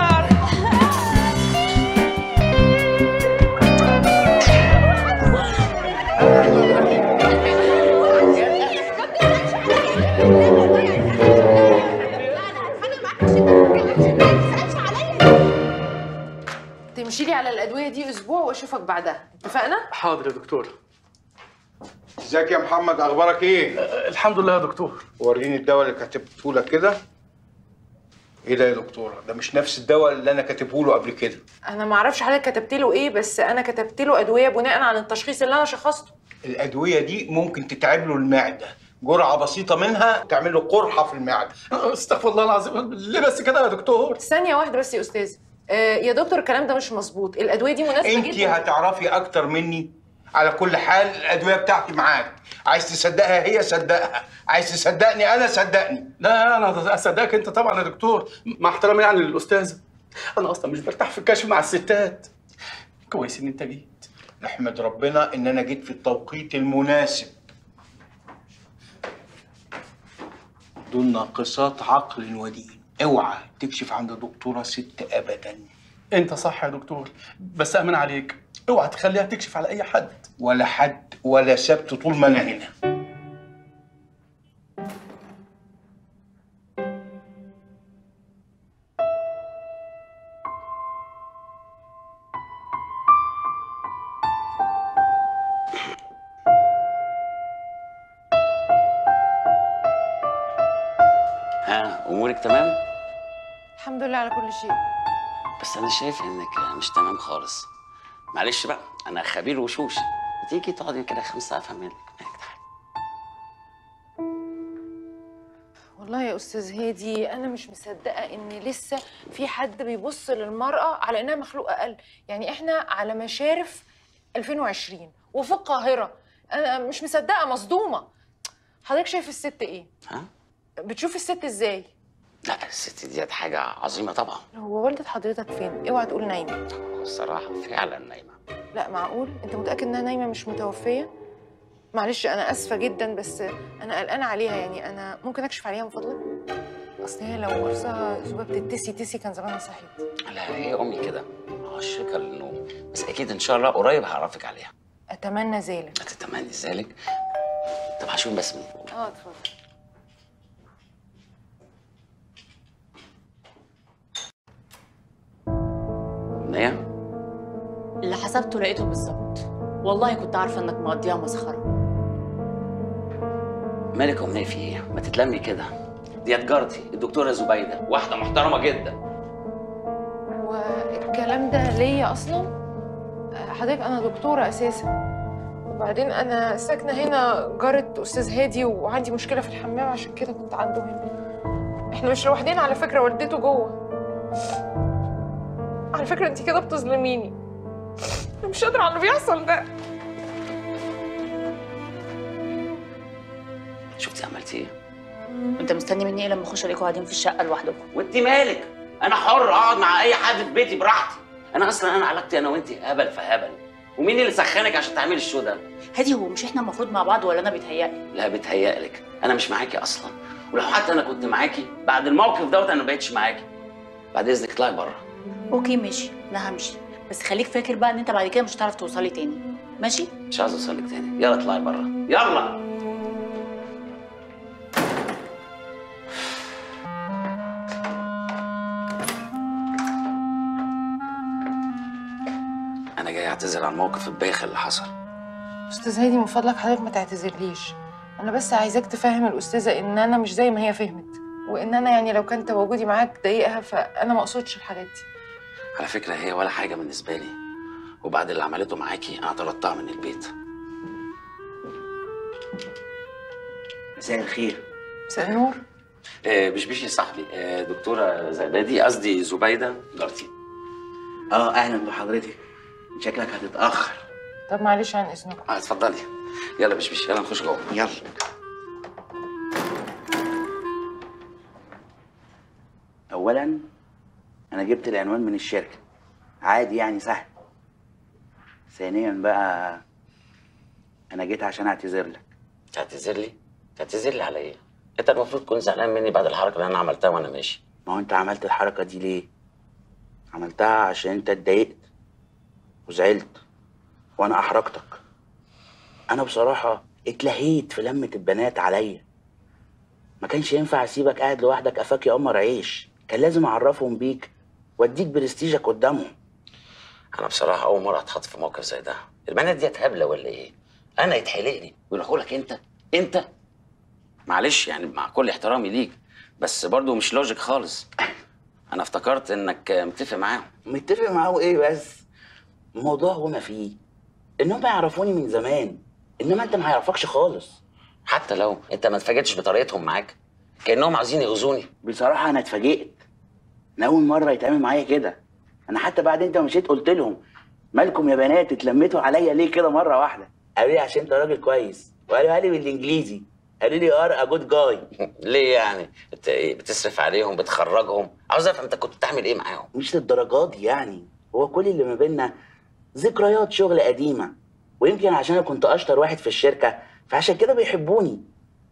تمشي لي على الادويه دي اسبوع واشوفك بعدها اتفقنا حاضر يا دكتور ازيك يا محمد اخبارك ايه الحمد لله يا دكتور وريني الدواء اللي كتبته لك كده ايه ده يا دكتوره ده مش نفس الدواء اللي انا كاتبه له قبل كده انا ما اعرفش حضرتك كتبت له ايه بس انا كتبت له ادويه بناء على التشخيص اللي انا شخصته الادويه دي ممكن تتعب له المعده جرعه بسيطه منها تعمل له قرحه في المعده استغفر الله العظيم ليه بس كده يا دكتور ثانيه واحده بس يا استاذ آه يا دكتور الكلام ده مش مظبوط الادويه دي مناسبه انت جدا هتعرفي اكتر مني على كل حال الادويه بتاعتي معاك عايز تصدقها هي صدقها عايز تصدقني انا صدقني لا انا اصدقك انت طبعا يا دكتور مع احترامي يعني للاستاذه انا اصلا مش برتاح في الكشف مع الستات كويس ان انت جيت نحمد ربنا ان انا جيت في التوقيت المناسب دول ناقصات عقل ودين اوعى تكشف عند دكتوره ست ابدا انت صح يا دكتور بس امن عليك اوعى تخليها تكشف على اي حد ولا حد ولا سبت طول ما انا هنا ها امورك تمام الحمد لله على كل شيء بس انا شايف انك مش تمام خالص معلش بقى انا خبير وشوش تيجي تقعدي كده خمسة افهم منك والله يا استاذ هادي انا مش مصدقه ان لسه في حد بيبص للمراه على انها مخلوق اقل يعني احنا على مشارف 2020 وفي القاهره انا مش مصدقه مصدومه حضرتك شايف الست ايه ها بتشوف الست ازاي لا الست ديت حاجة عظيمة طبعا هو والدة حضرتك فين اوعى تقول نايمه الصراحة فعلا نايمة لا معقول انت متاكد انها نايمه مش متوفيه معلش انا اسفه جدا بس انا قلقانه عليها يعني انا ممكن اكشف عليها من فضلك اصل هي لو ورثها ذباب تتسي تسي كان زمانها صحيت لا هي امي كده عاشقة للنوم بس اكيد ان شاء الله قريب هعرفك عليها اتمنى ذلك تتمني ذلك طب هشوف بس من فوق اه اتفضل أمنية اللي حسبته لقيته بالظبط والله كنت عارفه انك مقضيها مسخره مالك يا أمنية في إيه؟ ما تتلمي كده دي جارتي الدكتورة زبيدة واحدة محترمة جدا والكلام ده ليا اصلا آه، حضرتك انا دكتوره اساسا وبعدين انا ساكنه هنا جاره استاذ هادي وعندي مشكله في الحمام عشان كده كنت عنده هنا احنا مش لوحدنا على فكره والدته جوه على فكره انت كده بتظلميني انا مش قادره على اللي بيحصل ده شفتي عملتي إيه؟ انت مستني مني ايه لما اخش الاقيكم قاعدين في الشقه لوحدكم وانت مالك انا حر اقعد مع اي حد في بيتي براحتي انا اصلا انا علاقتي انا وانت هبل في هبل ومين اللي سخنك عشان تعملي الشو ده هادي هو مش احنا المفروض مع بعض ولا انا بيتهيألي لا بتهيألك انا مش معاكي اصلا ولو حتى انا كنت معاكي بعد الموقف دوت انا ما بقتش معاكي بعد اذنك اطلعي بره اوكي ماشي انا همشي بس خليك فاكر بقى ان انت بعد كده مش هتعرف توصلي تاني ماشي مش عايز اوصلك تاني يلا اطلعي بره يلا انا جاي اعتذر عن الموقف البايخ اللي حصل استاذ هادي من فضلك حضرتك ما تعتذرليش انا بس عايزاك تفهم الاستاذه ان انا مش زي ما هي فهمت وان انا يعني لو كان تواجدي معاك ضايقها فانا ما اقصدش الحاجات دي على فكره هي ولا حاجه بالنسبه لي وبعد اللي عملته معاكي انا طردتها من البيت مساء الخير مساء النور آه بشبيشي صاحبي آه دكتوره زبادي قصدي زبيده جارتي اه اهلا بحضرتك شكلك هتتاخر طب معلش عن اذنك اه اتفضلي يلا بشبيش يلا نخش جوه يلا اولا انا جبت العنوان من الشركه عادي يعني سهل ثانيا بقى انا جيت عشان اعتذر لك تعتذر لي تعتذر لي على ايه انت المفروض تكون زعلان مني بعد الحركه اللي انا عملتها وانا ماشي ما هو انت عملت الحركه دي ليه عملتها عشان انت اتضايقت وزعلت وانا احرجتك انا بصراحه اتلهيت في لمه البنات عليا ما كانش ينفع اسيبك قاعد لوحدك قفاك يا قمر عيش كان لازم اعرفهم بيك واديك برستيجك قدامهم انا بصراحه اول مره اتحط في موقف زي ده البنات ديت هبله ولا ايه انا يتحلق لي ويروحوا لك انت انت معلش يعني مع كل احترامي ليك بس برضو مش لوجيك خالص انا افتكرت انك متفق معاهم متفق معاه ايه بس الموضوع وما فيه انهم يعرفوني من زمان انما انت ما يعرفكش خالص حتى لو انت ما اتفاجئتش بطريقتهم معاك كانهم عاوزين يغزوني بصراحه انا اتفاجئت انا اول مره يتعمل معايا كده انا حتى بعد انت مشيت قلت لهم مالكم يا بنات اتلميتوا عليا ليه كده مره واحده قالوا لي عشان انت راجل كويس وقالوا لي بالانجليزي قالوا لي ار ا جود جاي ليه يعني انت ايه بتصرف عليهم بتخرجهم عاوز افهم انت كنت بتعمل ايه معاهم مش للدرجات دي يعني هو كل اللي ما بيننا ذكريات شغل قديمه ويمكن عشان انا كنت اشطر واحد في الشركه فعشان كده بيحبوني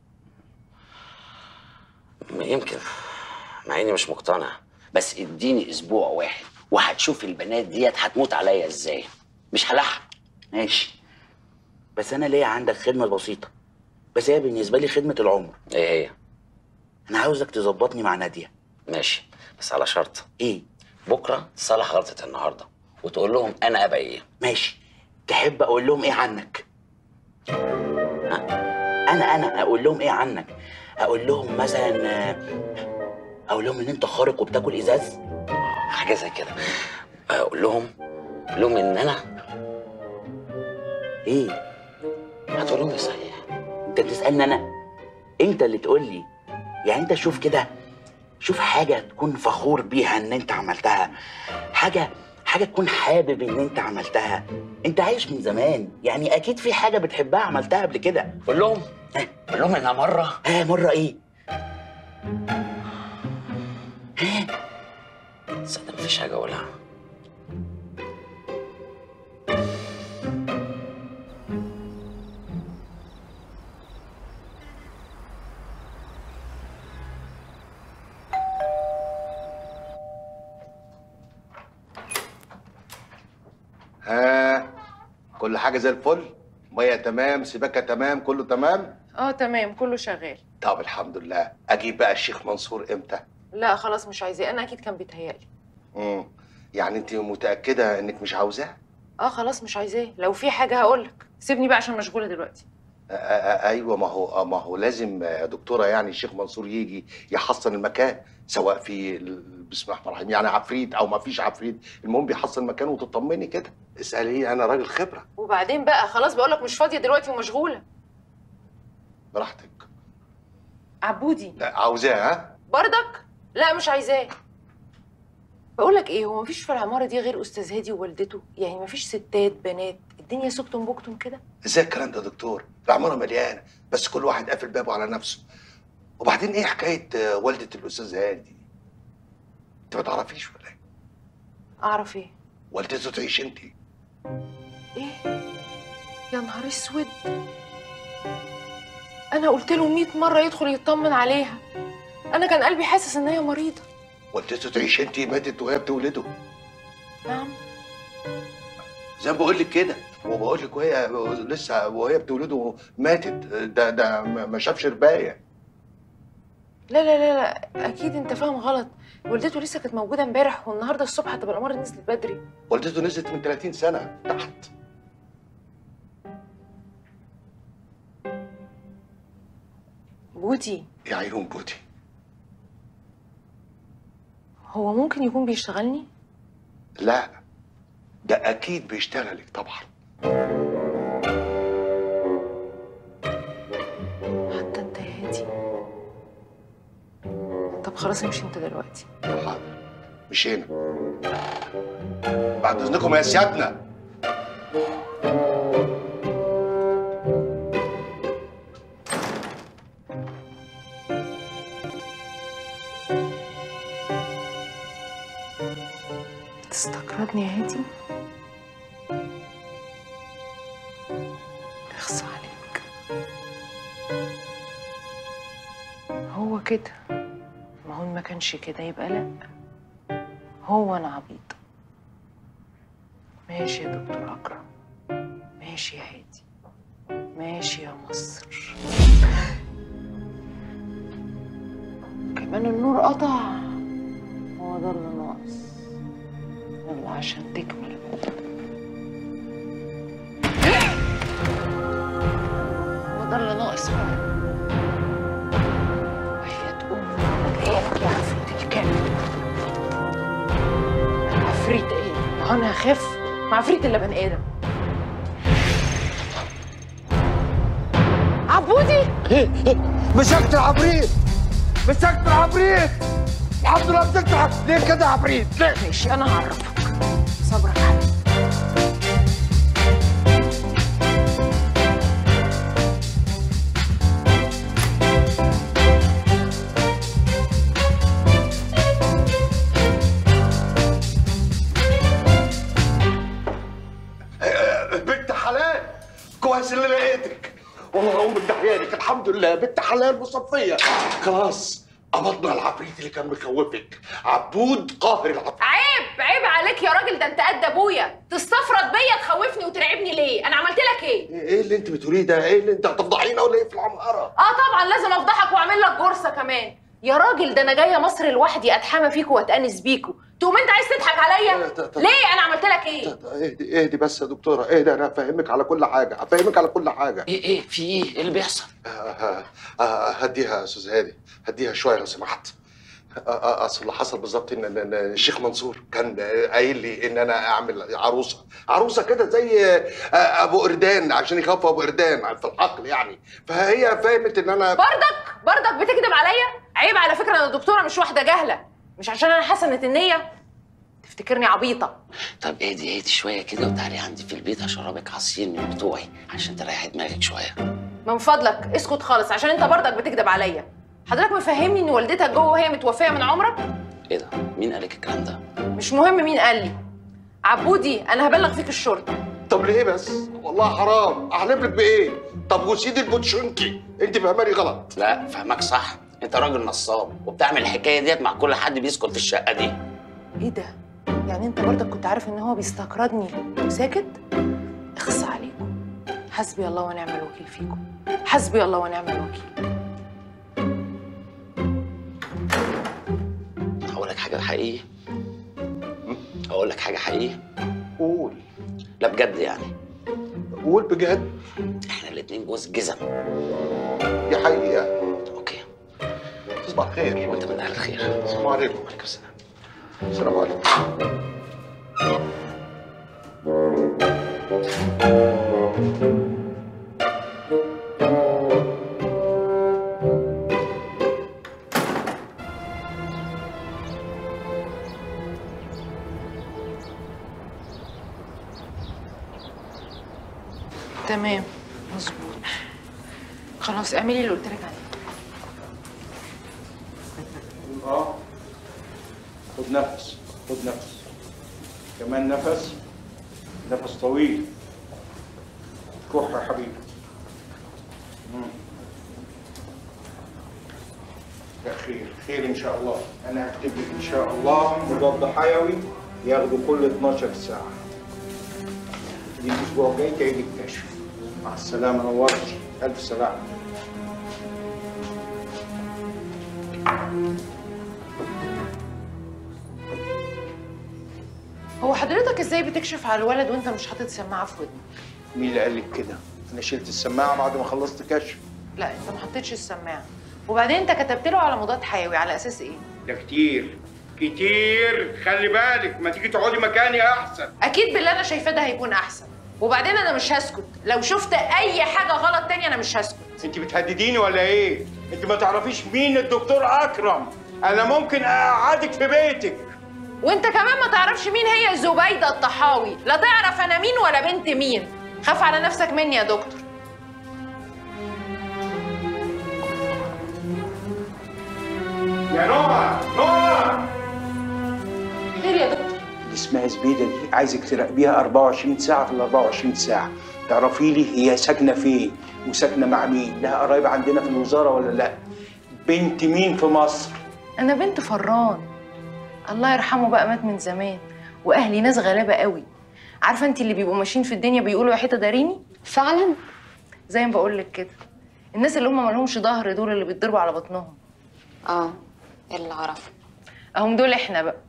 يمكن مع اني مش مقتنع بس اديني اسبوع واحد وهتشوف البنات ديت هتموت عليا ازاي مش هلحق ماشي بس انا ليا عندك خدمه بسيطه بس هي بالنسبه لي خدمه العمر ايه هي انا عاوزك تظبطني مع ناديه ماشي بس على شرط ايه بكره تصلح غلطه النهارده وتقول لهم انا ابقى ايه ماشي تحب اقول لهم ايه عنك انا انا اقول لهم ايه عنك اقول لهم مثلا آه، اقول لهم ان انت خارق وبتاكل ازاز حاجه زي كده اقول لهم اقول لهم ان انا ايه هتقول لهم إيه صحيح انت بتسالني انا انت اللي تقول لي يعني انت شوف كده شوف حاجه تكون فخور بيها ان انت عملتها حاجه حاجه تكون حابب ان انت عملتها انت عايش من زمان يعني اكيد في حاجه بتحبها عملتها قبل كده قول لهم قول لهم انها مره ها مره ايه صدق مفيش حاجه اقولها ها كل حاجه زي الفل ميه تمام سباكه تمام كله تمام اه تمام كله شغال طب الحمد لله اجيب بقى الشيخ منصور امتى لا خلاص مش عايزاه انا اكيد كان بيتهيألي امم يعني انت متاكده انك مش عاوزاه اه خلاص مش عايزاه لو في حاجه هقولك سيبني بقى عشان مشغوله دلوقتي آه، آه، ايوه ما هو ما هو لازم يا دكتوره يعني الشيخ منصور يجي يحصن المكان سواء في ال- بسم الله الرحمن الرحيم يعني عفريت او ما فيش عفريت المهم بيحصن المكان وتطمني كده اسالي انا راجل خبره وبعدين بقى خلاص بقولك مش فاضيه دلوقتي ومشغوله براحتك عبودي لا عاوزاه ها بردك لا مش عايزاه بقولك ايه هو مفيش في العماره دي غير استاذ هادي ووالدته يعني مفيش ستات بنات الدنيا سكتم بكتم كده ازاي الكلام ده يا دكتور العماره مليانه بس كل واحد قافل بابه على نفسه وبعدين ايه حكايه آه، والده الاستاذ هادي انت ما تعرفيش ولا ايه اعرف ايه والدته تعيش انت ايه يا نهار اسود انا قلت له 100 مره يدخل يطمن عليها انا كان قلبي حاسس ان هي مريضه والدته تعيش انت ماتت وهي بتولده نعم زي ما بقول لك كده وبقول لك وهي لسه وهي بتولده ماتت ده ده ما ما شافش ربايه لا لا لا لا اكيد انت فاهم غلط والدته لسه كانت موجوده امبارح والنهارده الصبح هتبقى الاماره نزلت بدري والدته نزلت من 30 سنه تحت بودي يا عيون بودي هو ممكن يكون بيشتغلني لا ده اكيد بيشتغلك طبعا حتى انت يا هادي طب خلاص امشي انت دلوقتي حاضر مشينا بعد اذنكم يا سيادنا تستقرضني يا هادي اخص عليك هو كده ما هو إن ما كانش كده يبقى لا هو انا عبيط ماشي يا دكتور اكرم ماشي يا هادي ماشي يا مصر كمان النور قطع هو ده اللي ناقص يلا عشان تكمل هو ده اللي ناقص بقى وحياة أمي مضايقك يا عفريت الكلب عفريت ايه؟ ما هو انا هخاف مع عفريت الا بني ادم عبودي مسكت العفريت مسكت العفريت الحمد لله مسكت ليه كده يا عفريت ليه ماشي انا هعرفك صبرك عليا بنت حلال كويس اللي لقيتك والله امك دحيانك الحمد لله بنت حلال مصفيه خلاص قبضنا العفريت اللي كان مخوفك عبود قاهر العفريت عيب عيب عليك يا راجل ده انت قد ابويا تستفرد بيا تخوفني وترعبني ليه انا عملت لك ايه ايه اللي انت بتقوليه ده ايه اللي انت هتفضحينا ولا ايه في العماره اه طبعا لازم افضحك واعمل لك جرصه كمان يا راجل ده انا جايه مصر لوحدي اتحامى فيكوا واتانس بيكوا تقوم انت عايز تضحك عليا ليه انا عملت لك ايه اهدي اهدي بس يا دكتوره اهدي انا هفهمك على كل حاجه هفهمك على كل حاجه ايه ايه في ايه ايه اللي بيحصل آه، آه، هديها يا استاذ هادي هديها شويه لو سمحت آه، آه، اصل اللي حصل بالظبط ان إن- إن الشيخ منصور كان آه، قايل لي ان انا اعمل عروسه عروسه كده زي آه، ابو قردان عشان يخافوا ابو قردان في الحقل يعني فهي فهمت ان انا بردك بردك بتكذب عليا عيب على فكره انا دكتوره مش واحده جاهله مش عشان انا حسنه النيه تفتكرني عبيطه طب اهدي اهدي شويه كده وتعالي عندي في البيت اشربك عصير من بتوعي عشان تريحي دماغك شويه من فضلك اسكت خالص عشان انت بردك بتكذب عليا حضرتك مفهمني ان والدتك جوه وهي متوفيه من عمرك ايه ده مين قالك الكلام ده مش مهم مين قال لي عبودي انا هبلغ فيك الشرطه طب ليه بس والله حرام احلف لك بايه طب وسيدي البوتشونكي انت فهماني غلط لا فهمك صح انت راجل نصاب وبتعمل الحكايه ديت مع كل حد بيسكن في الشقه دي ايه ده يعني انت بردك كنت عارف ان هو بيستقرضني وساكت اخص عليكم حسبي الله ونعم الوكيل فيكم حسبي الله ونعم الوكيل هقول لك حاجه حقيقي اقول لك حاجه حقيقي قول لا بجد يعني قول بجد احنا الاتنين جوز جزم دي حقيقه اوكي تصبح خير وانت من اهل الخير السلام عليكم عليكم السلام السلام عليكم تمام مظبوط خلاص اعملي اللي قلت لك عليه اه خد نفس خد نفس كمان نفس نفس طويل كح يا حبيبي مم. لا خير خير ان شاء الله انا هكتب لك ان شاء الله مضاد حيوي ياخده كل 12 ساعه دي الاسبوع الجاي تعيد الكشف مع السلامه نورتي الف سلامه هو حضرتك ازاي بتكشف على الولد وانت مش حاطط سماعه في ودنك مين اللي قال لك كده؟ انا شلت السماعه بعد ما خلصت كشف لا انت ما حطيتش السماعه وبعدين انت كتبت له على مضاد حيوي على اساس ايه ده كتير كتير خلي بالك ما تيجي تقعدي مكاني احسن اكيد باللي انا شايفاه ده هيكون احسن وبعدين انا مش هسكت لو شفت اي حاجه غلط تاني انا مش هسكت انت بتهدديني ولا ايه؟ انت ما تعرفيش مين الدكتور اكرم انا ممكن اقعدك في بيتك وانت كمان ما تعرفش مين هي زبيده الطحاوي لا تعرف انا مين ولا بنت مين خاف على نفسك مني يا دكتور يا نوع نوع خير يا دكتور اللي اسمها زبيده دي عايزك تراقبيها 24 ساعه في ال 24 ساعه تعرفي لي هي ساكنه فين وساكنه مع مين لها قرايب عندنا في الوزاره ولا لا بنت مين في مصر انا بنت فران الله يرحمه بقى مات من زمان واهلي ناس غلابه قوي عارفه انت اللي بيبقوا ماشيين في الدنيا بيقولوا يا حته داريني فعلا زي ما بقول لك كده الناس اللي هم مالهمش ظهر دول اللي بيتضربوا على بطنهم اه اللي اعرفه اهم دول احنا بقى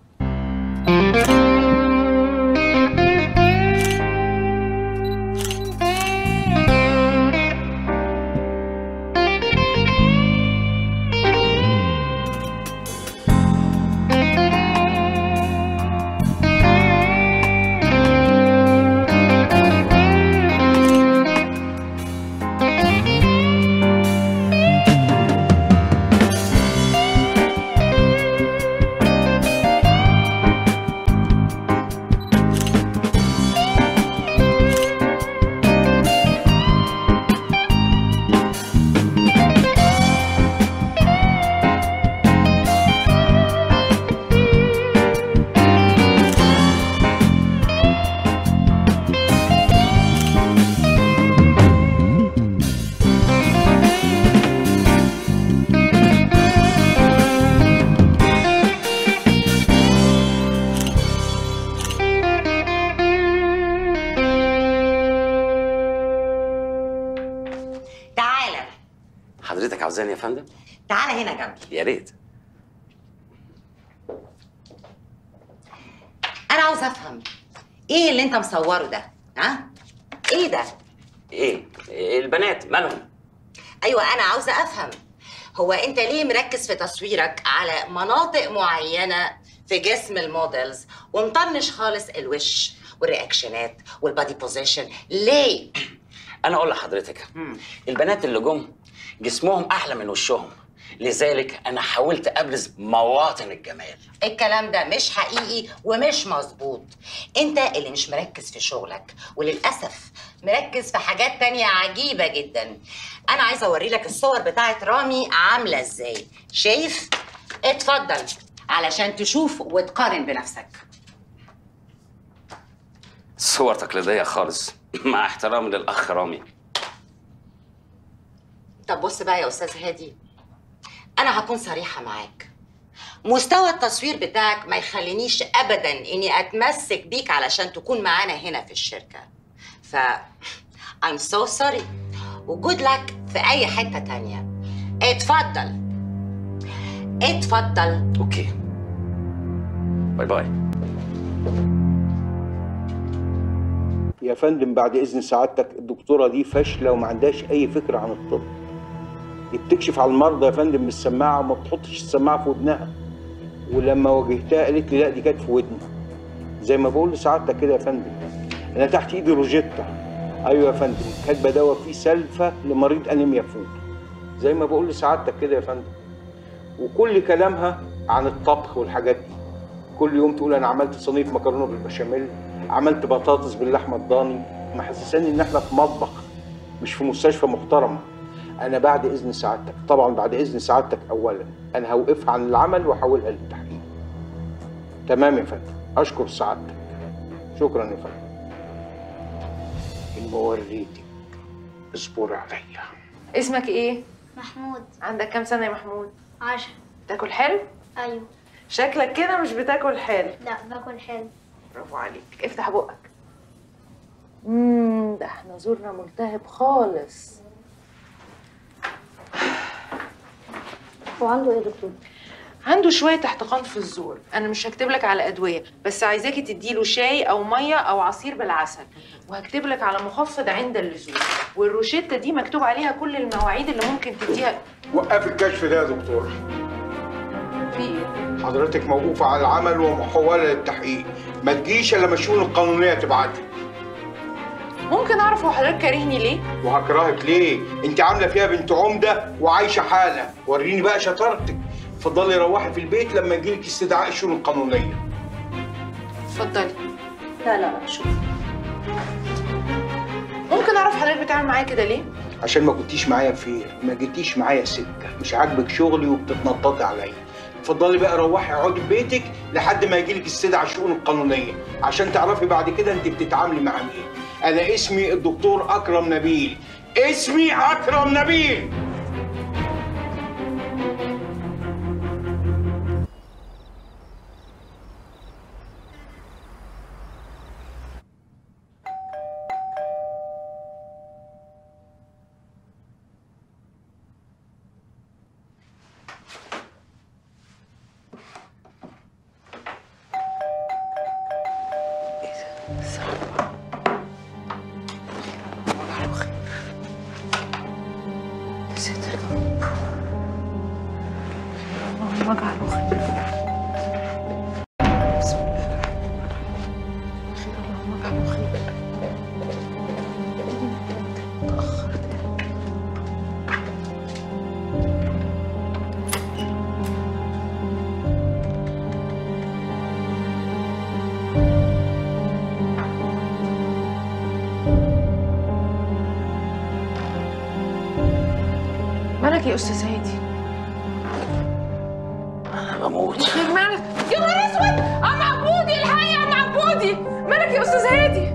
تعالى حضرتك عاوزاني يا فندم تعالى هنا جنبي يا ريت انا عاوز افهم ايه اللي انت مصوره ده ها ايه ده ايه البنات مالهم ايوه انا عاوزه افهم هو انت ليه مركز في تصويرك على مناطق معينه في جسم المودلز ومطنش خالص الوش والرياكشنات والبادي بوزيشن ليه انا اقول لحضرتك البنات اللي جم جسمهم احلى من وشهم لذلك انا حاولت ابرز مواطن الجمال الكلام ده مش حقيقي ومش مظبوط انت اللي مش مركز في شغلك وللاسف مركز في حاجات تانية عجيبة جدا انا عايزة اوري لك الصور بتاعت رامي عاملة ازاي شايف اتفضل علشان تشوف وتقارن بنفسك صور تقليديه خالص مع احترامي للاخ رامي طب بص بقى يا استاذ هادي انا هكون صريحه معاك مستوى التصوير بتاعك ما يخلينيش ابدا اني اتمسك بيك علشان تكون معانا هنا في الشركه ف I'm so sorry وجود لك في اي حته تانية اتفضل اتفضل اوكي باي باي يا فندم بعد اذن سعادتك الدكتوره دي فاشله وما عندهاش اي فكره عن الطب دي بتكشف على المرضى يا فندم بالسماعه وما بتحطش السماعه في ودنها ولما واجهتها قالت لي لا دي كانت في ودني زي ما بقول لسعادتك كده يا فندم انا تحت ايدي روجيتا ايوه يا فندم كاتبه دواء فيه سلفه لمريض انيميا فول زي ما بقول لسعادتك كده يا فندم وكل كلامها عن الطبخ والحاجات دي كل يوم تقول انا عملت صينيه مكرونه بالبشاميل عملت بطاطس باللحمه الضاني محسساني ان احنا في مطبخ مش في مستشفى محترمه انا بعد اذن سعادتك طبعا بعد اذن سعادتك اولا انا هوقفها عن العمل واحولها للتحقيق تمام يا فندم اشكر سعادتك شكرا يا فندم الموريتك اصبر عليا اسمك ايه محمود عندك كام سنه يا محمود عشرة تاكل حلو أيوة شكلك كده مش بتاكل حلو لا باكل حلو برافو عليك افتح بقك امم ده احنا زورنا ملتهب خالص وعنده إيه يا دكتور؟ عنده شوية احتقان في الزور أنا مش هكتب لك على أدوية بس عايزاكي تديله شاي أو مية أو عصير بالعسل وهكتب لك على مخفض عند اللزوم والروشتة دي مكتوب عليها كل المواعيد اللي ممكن تديها وقف الكشف ده يا دكتور في إيه؟ حضرتك موقوفة على العمل ومحولة للتحقيق ما تجيش الا ما الشؤون القانونية تبعتك ممكن أعرف هو حضرتك كارهني ليه؟ وهكرهك ليه؟ انت عاملة فيها بنت عمدة وعايشة حالة وريني بقى شطارتك اتفضلي روحي في البيت لما يجيلك استدعاء الشؤون القانونية اتفضلي لا لا لا شوف ممكن أعرف حضرتك بتعمل معايا كده ليه؟ عشان ما كنتيش معايا فير ما جيتيش معايا سكة مش عاجبك شغلي وبتتنططي عليا اتفضلي بقى روحي اقعدي في بيتك لحد ما يجيلك استدعاء الشؤون القانونية عشان تعرفي بعد كده انت بتتعاملي مع مين انا اسمي الدكتور اكرم نبيل اسمي اكرم نبيل اللهم اجعله خير بسم الله الرحمن الرحيم خير اللهم اجعله خير تأخرت مالك يا استاذ هادي انا بموت خير مالك يا نهار اسود عم عبودي الحقيقه يا عم عبودي مالك يا استاذ هادي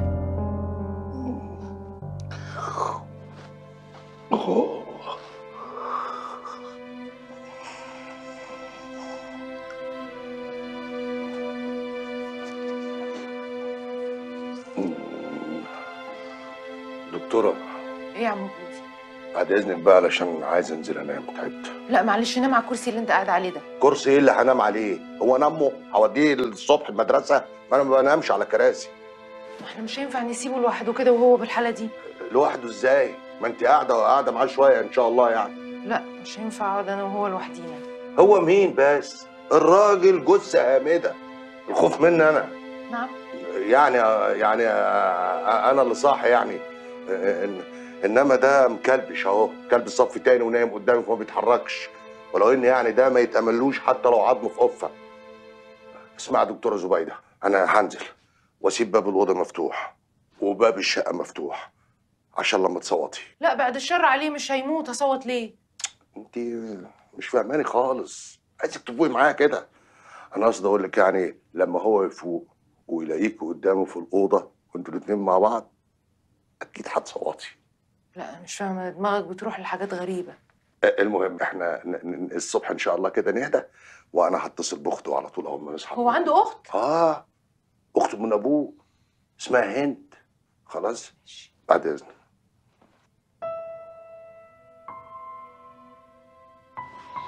دكتورة ايه يا عم عبودي بعد اذنك بقى علشان عايز انزل انام تعبت لا معلش نام على الكرسي اللي انت قاعد عليه ده كرسي ايه اللي هنام عليه هو نمه هوديه الصبح المدرسه ما انا ما بنامش على كراسي ما احنا مش هينفع نسيبه لوحده كده وهو بالحاله دي لوحده ازاي ما انت قاعده قاعده معاه شويه ان شاء الله يعني لا مش هينفع اقعد انا وهو لوحدينا هو مين بس الراجل جثه هامده الخوف مني انا نعم يعني يعني انا اللي صح يعني إن انما ده مكلبش اهو كلب الصف تاني ونايم قدامي وما بيتحركش ولو ان يعني ده ما يتأملوش حتى لو عظمه في قفه اسمع يا دكتوره زبيده انا هنزل واسيب باب الاوضه مفتوح وباب الشقه مفتوح عشان لما تصوتي لا بعد الشر عليه مش هيموت هصوت ليه انت مش فاهماني خالص عايزك تفوقي معايا كده انا قصدي اقول لك يعني لما هو يفوق ويلاقيك قدامه في الاوضه وانتوا الاتنين مع بعض اكيد هتصوتي لا أنا مش فاهمه دماغك بتروح لحاجات غريبه المهم احنا ن- ن- الصبح ان شاء الله كده نهدى وانا هتصل باخته على طول اول ما نصحى هو عنده اخت اه اخته من ابوه اسمها هند خلاص بعد اذنك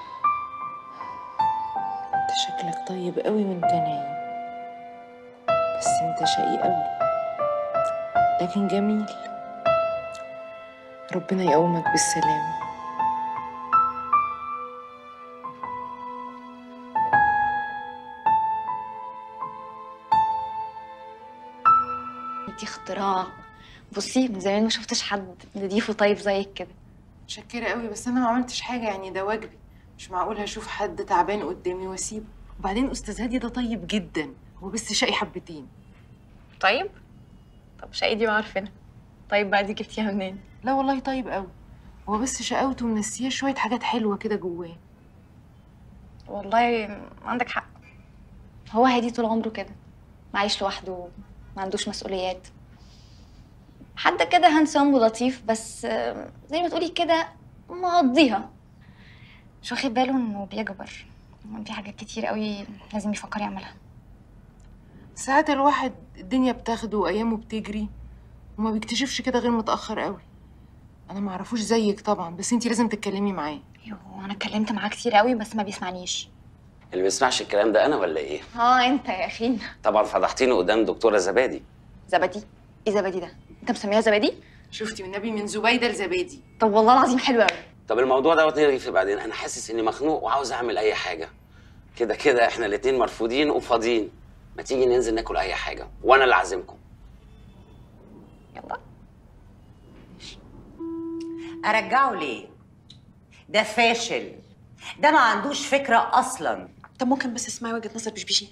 انت شكلك طيب قوي وانت نايم بس انت شقي قوي لكن جميل ربنا يقومك بالسلامة دي اختراع بصي من زمان ما شفتش حد نضيف وطيب زيك كده متشكرة قوي بس انا ما عملتش حاجة يعني ده واجبي مش معقول هشوف حد تعبان قدامي واسيبه وبعدين استاذ هادي ده طيب جدا هو بس شقي حبتين طيب طب شقي دي ما عارفينها طيب بقى دي جبتيها منين لا والله طيب قوي هو بس شقاوته منسيه شوية حاجات حلوة كده جواه والله عندك حق هو هادي طول عمره كده عايش لوحده ما عندوش مسؤوليات حد كده هانسوم ولطيف بس آه، زي ما تقولي كده مقضيها مش واخد باله انه بيكبر في حاجات كتير قوي لازم يفكر يعملها ساعات الواحد الدنيا بتاخده وايامه بتجري وما بيكتشفش كده غير متأخر قوي انا ما اعرفوش زيك طبعا بس انتي لازم تتكلمي معاه يوه انا اتكلمت معاه كتير قوي بس ما بيسمعنيش اللي بيسمعش الكلام ده انا ولا ايه اه انت يا اخينا طبعا فضحتيني قدام دكتوره زبادي زبادي ايه زبادي ده انت مسميها زبادي شفتي والنبي من زبيدة لزبادي طب والله العظيم حلو قوي طب الموضوع دوت نرغي فيه بعدين انا حاسس اني مخنوق وعاوز اعمل اي حاجه كده كده احنا الاتنين مرفوضين وفاضيين ما تيجي ننزل ناكل اي حاجه وانا اللي عازمكم ارجعه ليه ده فاشل ده ما عندوش فكره اصلا طب ممكن بس اسمعي وجهه نظر بشبيشي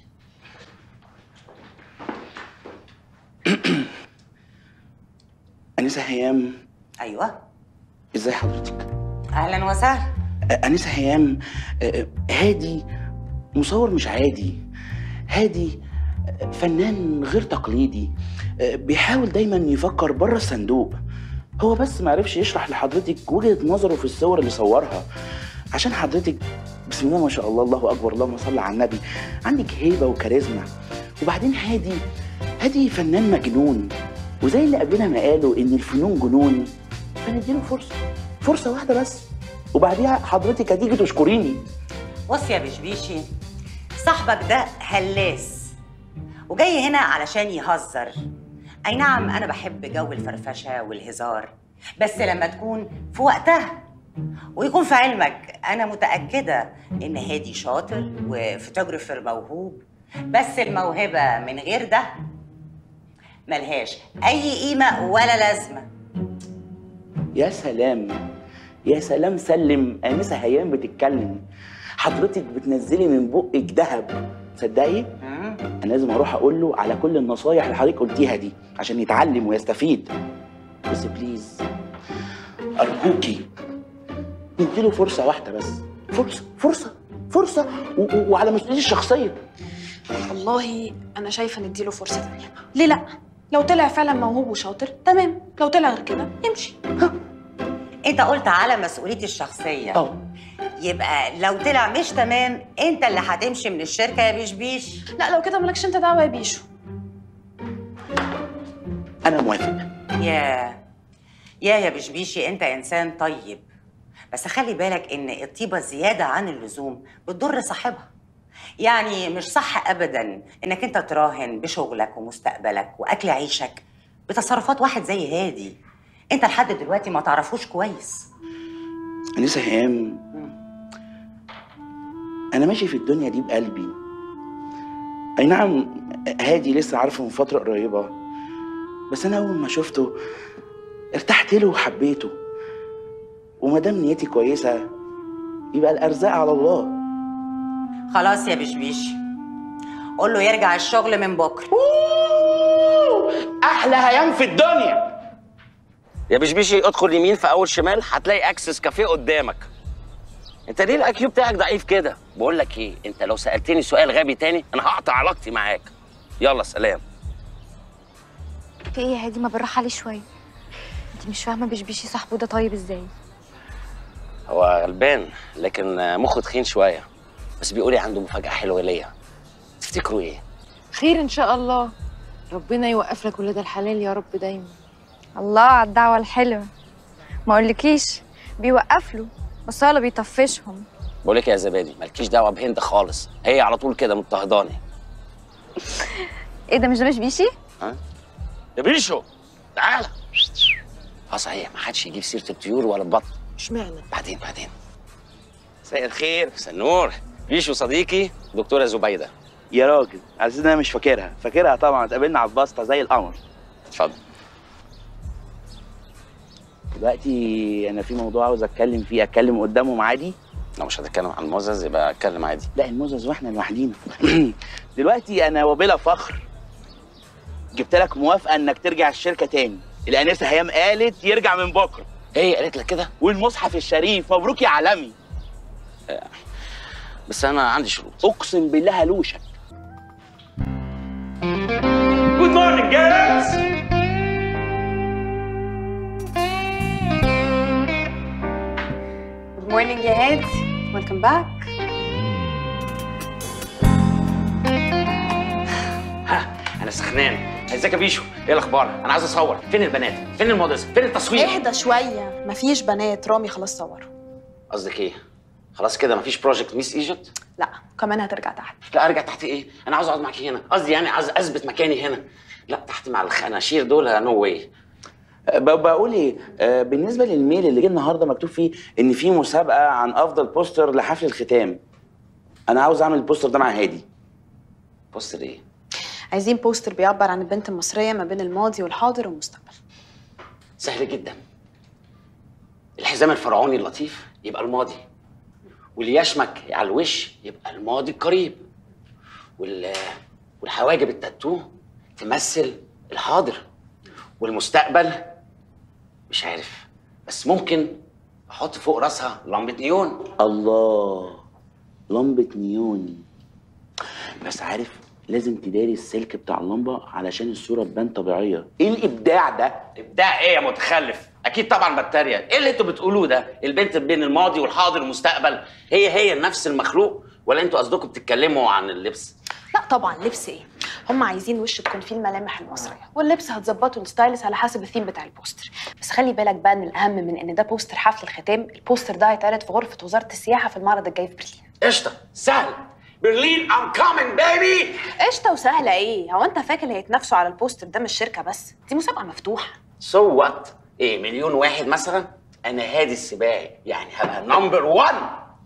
انسه هيام ايوه ازاي حضرتك اهلا وسهلا انسه هيام آه، هادي مصور مش عادي هادي آه، فنان غير تقليدي آه، بيحاول دايما يفكر بره الصندوق هو بس معرفش يشرح لحضرتك وجهة نظره في الصور اللي صورها عشان حضرتك بسم الله ما شاء الله الله اكبر اللهم صل على النبي عندك هيبه وكاريزما وبعدين هادي هادي فنان مجنون وزي اللي قبلنا ما قالوا ان الفنون جنون فنديله فرصه فرصه واحده بس وبعديها حضرتك هتيجي تشكريني بص يا بشبيشي صاحبك ده هلاس وجاي هنا علشان يهزر اي نعم انا بحب جو الفرفشه والهزار بس لما تكون في وقتها ويكون في علمك انا متاكده ان هادي شاطر وفوتوغرافر موهوب بس الموهبه من غير ده ملهاش اي قيمه ولا لازمه يا سلام يا سلام سلم انسه هيام بتتكلم حضرتك بتنزلي من بقك ذهب تصدقي انا لازم اروح اقول له على كل النصايح اللي حضرتك قلتيها دي عشان يتعلم ويستفيد بس بليز ارجوكي نديله فرصه واحده بس فرصه فرصه فرصه و- و- وعلى مسؤوليتي الشخصيه والله انا شايفه نديله فرصه تانية ليه لا لو طلع فعلا موهوب وشاطر تمام لو طلع غير كده يمشي انت قلت على مسؤوليتي الشخصيه اه يبقى لو طلع مش تمام انت اللي هتمشي من الشركه يا بشبيش لا لو كده مالكش انت دعوه يا بيشو انا موافق يا يا يا بشبيشي انت انسان طيب بس خلي بالك ان الطيبه زياده عن اللزوم بتضر صاحبها يعني مش صح ابدا انك انت تراهن بشغلك ومستقبلك واكل عيشك بتصرفات واحد زي هادي انت لحد دلوقتي ما تعرفوش كويس انسه هيام انا ماشي في الدنيا دي بقلبي اي نعم هادي لسه عارفه من فتره قريبه بس انا اول ما شفته ارتحت له وحبيته وما دام نيتي كويسه يبقى الارزاق على الله خلاص يا بشبيشي قول له يرجع الشغل من بكره احلى هيام في الدنيا يا بشبيشي ادخل يمين في اول شمال هتلاقي اكسس كافيه قدامك انت ليه الاي كيو بتاعك ضعيف كده بقول لك ايه انت لو سالتني سؤال غبي تاني انا هقطع علاقتي معاك يلا سلام في ايه يا هادي ما بالراحه عليه شويه انت مش فاهمه بشبيشي صاحبه ده طيب ازاي هو غلبان لكن مخه تخين شويه بس بيقول لي عنده مفاجاه حلوه ليا تفتكروا ايه خير ان شاء الله ربنا يوقف لك ولاد الحلال يا رب دايما الله على الدعوه الحلوه ما اقولكيش بيوقف له بس هو اللي بيطفشهم بقول لك يا زبادي مالكيش دعوه بهند خالص هي على طول كده مضطهداني ايه ده مش ده مش بيشي ها يا بيشو تعالى اه صحيح ما حدش يجيب سيره الطيور ولا البط اشمعنى بعدين بعدين مساء الخير مساء النور بيشو صديقي دكتوره زبيده يا راجل على اساس إن انا مش فاكرها فاكرها طبعا اتقابلنا على الباسطه زي القمر اتفضل دلوقتي انا في موضوع عاوز اتكلم فيه اتكلم قدامهم عادي لو مش هتتكلم عن الموزز يبقى اتكلم عادي لا الموزز واحنا لوحدينا دلوقتي انا وبلا فخر جبت لك موافقه انك ترجع الشركه تاني الانسه هيام قالت يرجع من بكره ايه قالت لك كده والمصحف الشريف مبروك يا عالمي بس انا عندي شروط اقسم بالله هلوشك جود مورنينج جيرلز Good morning يا هادي welcome back انا سخنان ازيك يا بيشو ايه الاخبار انا عايز اصور فين البنات فين المودلز فين التصوير اهدى شويه مفيش بنات رامي خلاص صور قصدك ايه خلاص كده مفيش بروجكت ميس ايجيبت لا كمان هترجع تحت لا ارجع تحت ايه انا عاوز اقعد معاكي هنا قصدي يعني عايز اثبت مكاني هنا لا تحت مع الخناشير دول نو واي بقول ايه آه، بالنسبه للميل اللي جه النهارده مكتوب فيه ان في مسابقه عن افضل بوستر لحفل الختام انا عاوز اعمل البوستر ده مع هادي بوستر ايه عايزين بوستر بيعبر عن البنت المصريه ما بين الماضي والحاضر والمستقبل سهل جدا الحزام الفرعوني اللطيف يبقى الماضي واللي يشمك على الوش يبقى الماضي القريب وال والحواجب التاتو تمثل الحاضر والمستقبل مش عارف بس ممكن احط فوق راسها لمبه نيون الله لمبه نيون بس عارف لازم تداري السلك بتاع اللمبه علشان الصوره تبان طبيعيه ايه الابداع ده ابداع ايه يا متخلف اكيد طبعا بتريق ايه اللي انتوا بتقولوه ده البنت بين الماضي والحاضر والمستقبل هي هي نفس المخلوق ولا انتوا قصدكم بتتكلموا عن اللبس لا طبعا لبس ايه هم عايزين وش تكون فيه الملامح المصريه واللبس هتظبطه الستايلس على حسب الثيم بتاع البوستر بس خلي بالك بقى ان الاهم من ان ده بوستر حفل الختام البوستر ده هيتعرض في غرفه وزاره السياحه في المعرض الجاي في برلين قشطه سهل برلين ام كامينج بيبي قشطه وسهله ايه هو انت فاكر اللي هيتنافسوا على البوستر ده مش شركه بس دي مسابقه مفتوحه سو وات ايه مليون واحد مثلا انا هادي السباعي يعني هبقى نمبر 1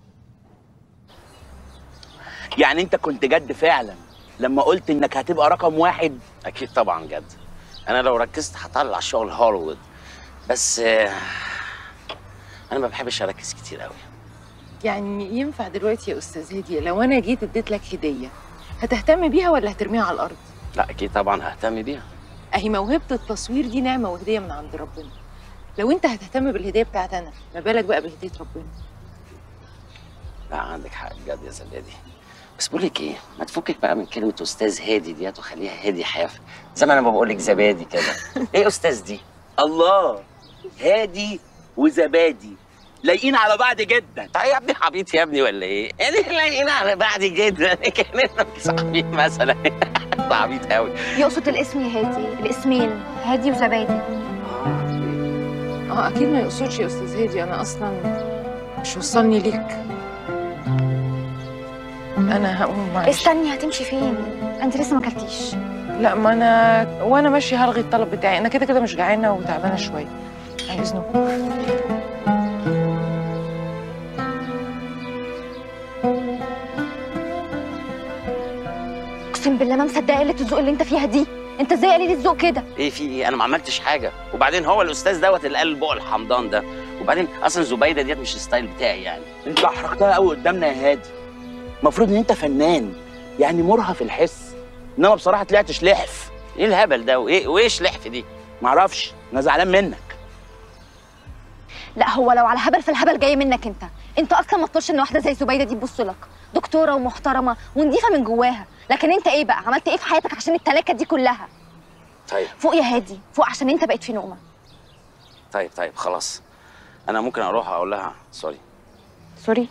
يعني انت كنت جد فعلا لما قلت انك هتبقى رقم واحد اكيد طبعا جد انا لو ركزت هطلع شغل هوليوود بس آه، انا ما بحبش اركز كتير قوي يعني ينفع دلوقتي يا استاذ هدي لو انا جيت اديت لك هديه هتهتم بيها ولا هترميها على الارض لا اكيد طبعا ههتم بيها اهي موهبه التصوير دي نعمه وهديه من عند ربنا لو انت هتهتم بالهديه بتاعت انا ما بالك بقى بهديه ربنا لا عندك حق بجد يا زبادي بس بقول لك ايه ما تفكك بقى من كلمه استاذ هادي ديت وخليها هادي حاف زي ما انا ما بقول لك زبادي كده ايه استاذ دي الله هادي وزبادي لايقين على بعض جدا طيب يا ابني عبيط يا ابني ولا ايه؟ يعني لاقيين على بعض جدا كاننا صاحبين مثلا عبيط قوي يقصد الاسم يا هادي الاسمين هادي وزبادي اه اكيد ما يقصدش يا استاذ هادي انا اصلا مش وصلني ليك انا هقوم معلش استني هتمشي فين انت لسه ما اكلتيش لا ما انا وانا ماشيه هلغي الطلب بتاعي انا كده كده مش جعانه وتعبانه شويه عن اذنكم اقسم بالله ما مصدقه قله الذوق اللي انت فيها دي انت ازاي قليل الذوق كده ايه في ايه؟ انا ما عملتش حاجه وبعدين هو الاستاذ دوت اللي قال بقى الحمضان ده وبعدين اصلا زبيده ديت مش الستايل بتاعي يعني انت احرجتها قوي قدامنا يا هادي المفروض ان انت فنان يعني مرهف الحس انما بصراحه طلعت شلحف ايه الهبل ده وايه وايه شلحف دي معرفش انا زعلان منك لا هو لو على هبل فالهبل جاي منك انت انت اصلا ما تطولش ان واحده زي زبيده دي تبص لك دكتوره ومحترمه ونضيفه من جواها لكن انت ايه بقى عملت ايه في حياتك عشان التلاكه دي كلها طيب فوق يا هادي فوق عشان انت بقيت في نومه طيب طيب خلاص انا ممكن اروح اقول لها سوري سوري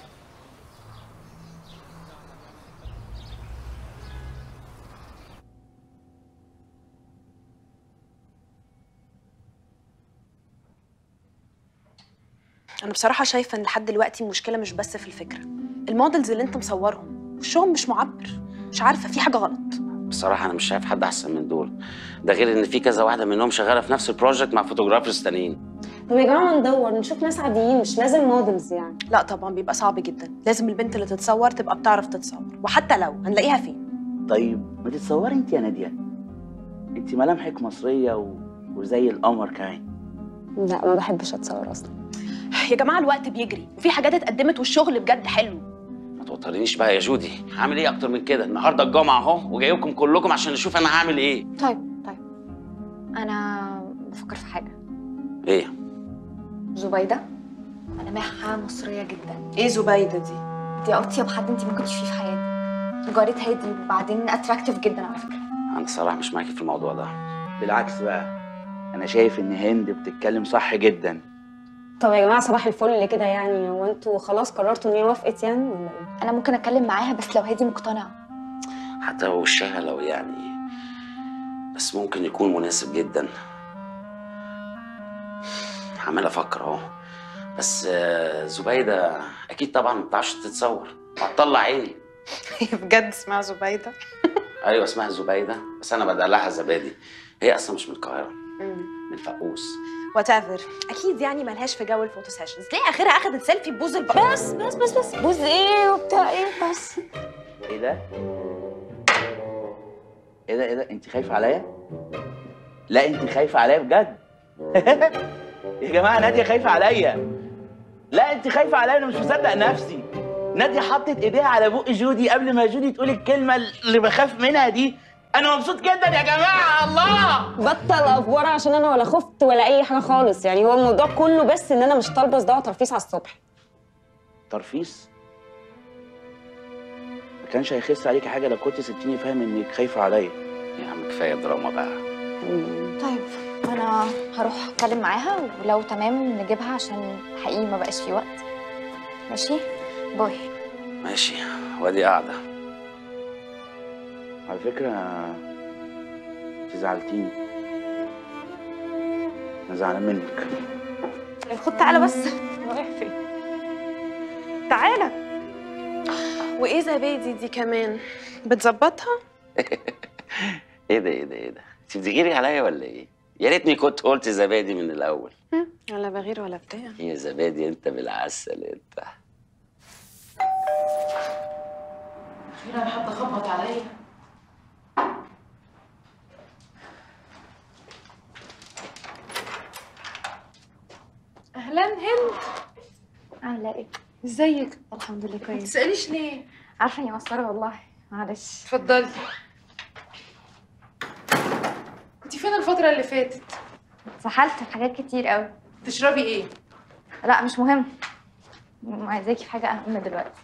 انا بصراحه شايفه ان لحد دلوقتي المشكله مش بس في الفكره المودلز اللي انت مصورهم وشهم مش معبر مش عارفه في حاجه غلط الصراحه انا مش شايف حد احسن من دول ده غير ان في كذا واحده منهم شغاله في نفس البروجكت مع فوتوغرافرز تانيين طب يا جماعه ما ندور نشوف ناس عاديين مش لازم مودلز يعني لا طبعا بيبقى صعب جدا لازم البنت اللي تتصور تبقى بتعرف تتصور وحتى لو هنلاقيها فين طيب ما تتصوري انت يا ناديه انت ملامحك مصريه و... وزي القمر كمان لا ما بحبش اتصور اصلا يا جماعه الوقت بيجري وفي حاجات اتقدمت والشغل بجد حلو ما توترنيش بقى يا جودي هعمل ايه اكتر من كده النهارده الجمعه اهو وجايبكم كلكم عشان نشوف انا هعمل ايه طيب طيب انا بفكر في حاجه ايه زبيده ملامحها مصريه جدا ايه زبيده دي دي اطيب حد انت ممكن تشوفيه في حياتك وجارتها هادي وبعدين اتراكتيف جدا على فكره انا الصراحه مش معاكي في الموضوع ده بالعكس بقى انا شايف ان هند بتتكلم صح جدا طب يا جماعه صباح الفل اللي كده يعني هو انتوا خلاص قررتوا ان هي وافقت يعني ولا ايه انا ممكن اتكلم معاها بس لو هادي مقتنعه حتى وشها لو يعني بس ممكن يكون مناسب جدا عمال افكر اهو بس آه، زبيده اكيد طبعا ما بتعرفش تتصور وهتطلع عيني بجد اسمها زبيده ايوه اسمها زبيده بس انا بدلعها زبادي هي اصلا مش من القاهره من فقوس وات ايفر اكيد يعني ملهاش في جو الفوتو سيشنز ليه اخرها اخدت سيلفي ببوز الب... بس بس بس بس بوز ايه وبتاع ايه بس ايه ده ايه ده ايه ده انت خايفه عليا لا انت خايفه عليا بجد يا جماعه ناديه خايفه عليا لا انت خايفه عليا انا مش مصدق نفسي ناديه حطت ايديها على بق جودي قبل ما جودي تقول الكلمه اللي بخاف منها دي انا مبسوط جدا يا جماعه الله بطل افوار عشان انا ولا خفت ولا اي حاجه خالص يعني هو الموضوع كله بس ان انا مش طالبه صداع وترفيس على الصبح ترفيس ما كانش هيخس عليكي حاجه لو كنت سبتيني فاهم انك خايفه عليا يا عم كفايه دراما بقى طيب انا هروح اتكلم معاها ولو تمام نجيبها عشان حقيقي ما بقاش في وقت ماشي باي ماشي وادي قاعده على فكره انت زعلتيني انا زعلان منك خد تعالى بس رايح فين تعالى وايه زبادي دي كمان بتظبطها ايه ده ايه ده ايه ده انت بتغيري عليا ولا ايه يا ريتني كنت قلت زبادي من الاول ولا بغير ولا بتاع يا زبادي انت بالعسل انت اخيرا حد خبط عليا اهلا هند اهلا ايه ازيك الحمد لله ما كويس تساليش ليه عارفه اني مقصره والله معلش اتفضلي كنت فين الفتره اللي فاتت اتسحلت في حاجات كتير قوي تشربي ايه لا مش مهم م- عايزاكي في حاجه اهم دلوقتي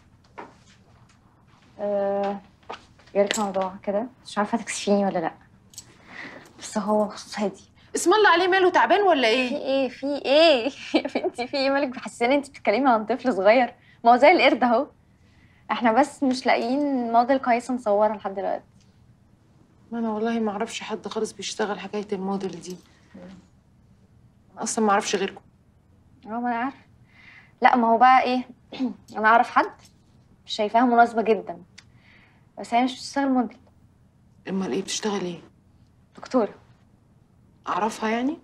أه... جالك موضوع كده مش عارفه تكسفيني ولا لا بس هو بخصوص هادي اسم الله عليه ماله تعبان ولا ايه في ايه في ايه يا بنتي في ايه مالك محسانه انت بتتكلمي عن طفل صغير ما هو زي القرد اهو احنا بس مش لاقيين موديل كويسه نصورها لحد دلوقتي ما انا والله ما اعرفش حد خالص بيشتغل حكايه الموديل دي أنا اصلا ما اعرفش غيركم اه ما انا عارفه لا ما هو بقى ايه انا اعرف حد شايفاها مناسبه جدا بس هي مش بتشتغل موديل امال ايه بتشتغل ايه دكتوره اعرفها يعني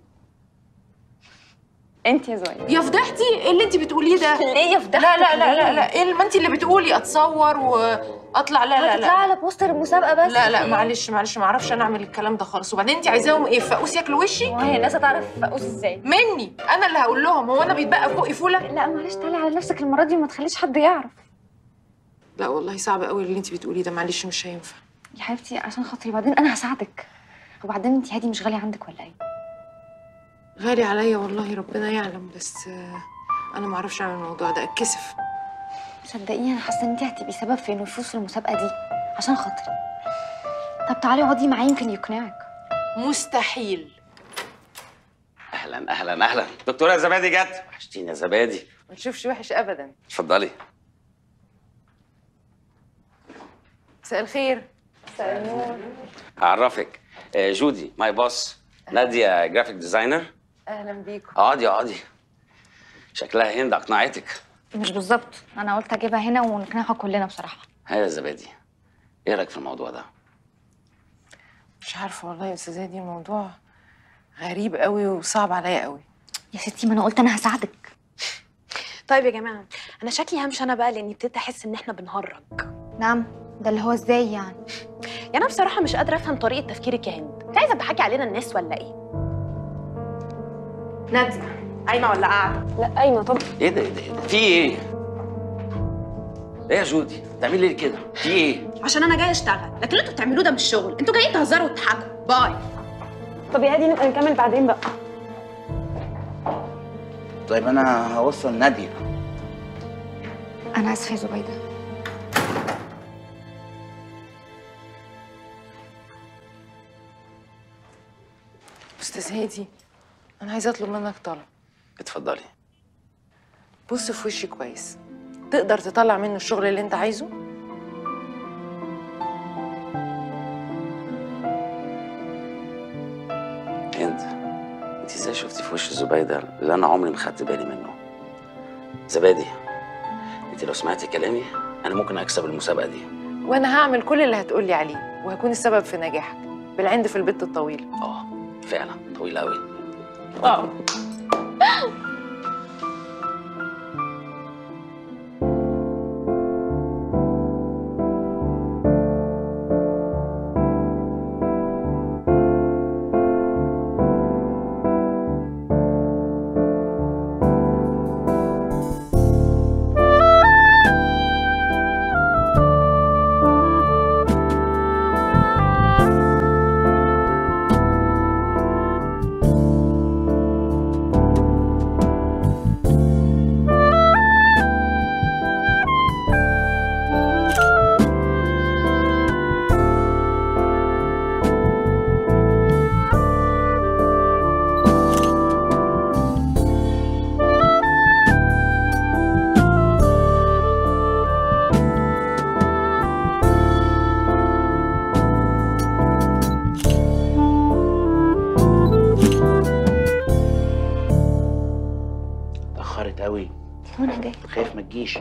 انت يا زويا يا فضحتي ايه اللي انت بتقوليه ده ليه يا فضحتك لا لا لا لا ليه؟ لا ايه ما انت اللي بتقولي اتصور واطلع لا لا هتطلعي لا على بوستر المسابقه بس لا لا إيه؟ معلش معلش ما اعرفش انا اعمل الكلام ده خالص وبعدين انت عايزاهم ايه فقوس ياكلوا وشي وهي الناس هتعرف فقوس ازاي مني انا اللي هقول لهم هو انا بيتبقى في بقي فوله لا معلش تعالي على نفسك المره دي وما تخليش حد يعرف لا والله صعب قوي اللي انت بتقوليه ده معلش مش هينفع يا حبيبتي عشان خاطري بعدين انا هساعدك وبعدين انت هادي مش غاليه عندك ولا ايه غالي عليا والله ربنا يعلم بس آه، انا ما اعرفش اعمل الموضوع ده اتكسف صدقيني انا حاسه ان انت هتبقي سبب في انه يفوز في المسابقه دي عشان خاطري طب تعالي اقعدي معايا يمكن يقنعك مستحيل اهلا اهلا اهلا دكتوره زبادي جت وحشتيني يا زبادي ما تشوفش وحش ابدا اتفضلي مساء الخير مساء النور هعرفك آه، جودي ماي بوس ناديه جرافيك ديزاينر اهلا بيكم اقعدي اقعدي شكلها هند اقنعتك مش بالظبط انا قلت اجيبها هنا ونقنعها كلنا بصراحه ها يا زبادي ايه رايك في الموضوع ده مش عارفه والله يا استاذه دي الموضوع غريب قوي وصعب عليا قوي يا ستي ما انا قلت انا هساعدك طيب يا جماعه انا شكلي همشي انا بقى لاني ابتديت احس ان احنا بنهرج نعم ده اللي هو ازاي يعني يعني انا بصراحه مش قادره افهم طريقه تفكيرك يا هند انت عايزه تضحكي علينا الناس ولا ايه ناديه قايمه ولا قاعده لا قايمه طب ايه ده ايه ده إيه ده؟ في ايه؟ ايه يا جودي؟ بتعملي ليه كده؟ في ايه؟ عشان انا جايه اشتغل لكن اللي انتوا بتعملوه ده مش شغل انتوا جايين تهزروا وتضحكوا باي طب يا هادي نبقى نكمل بعدين بقى طيب انا هوصل ناديه انا اسفه يا زبيده استاذ هادي انا عايزه اطلب منك طلب اتفضلي بص في وشي كويس تقدر تطلع منه الشغل اللي انت عايزه انت انت ازاي شفتي في وش زبيده اللي انا عمري ما خدت بالي منه زبادي انت لو سمعتي كلامي انا ممكن اكسب المسابقه دي وانا هعمل كل اللي هتقولي عليه وهكون السبب في نجاحك بالعند في البت الطويله اه فعلا طويل قوي اه اتاخرت قوي وانا جاي خايف ما تجيش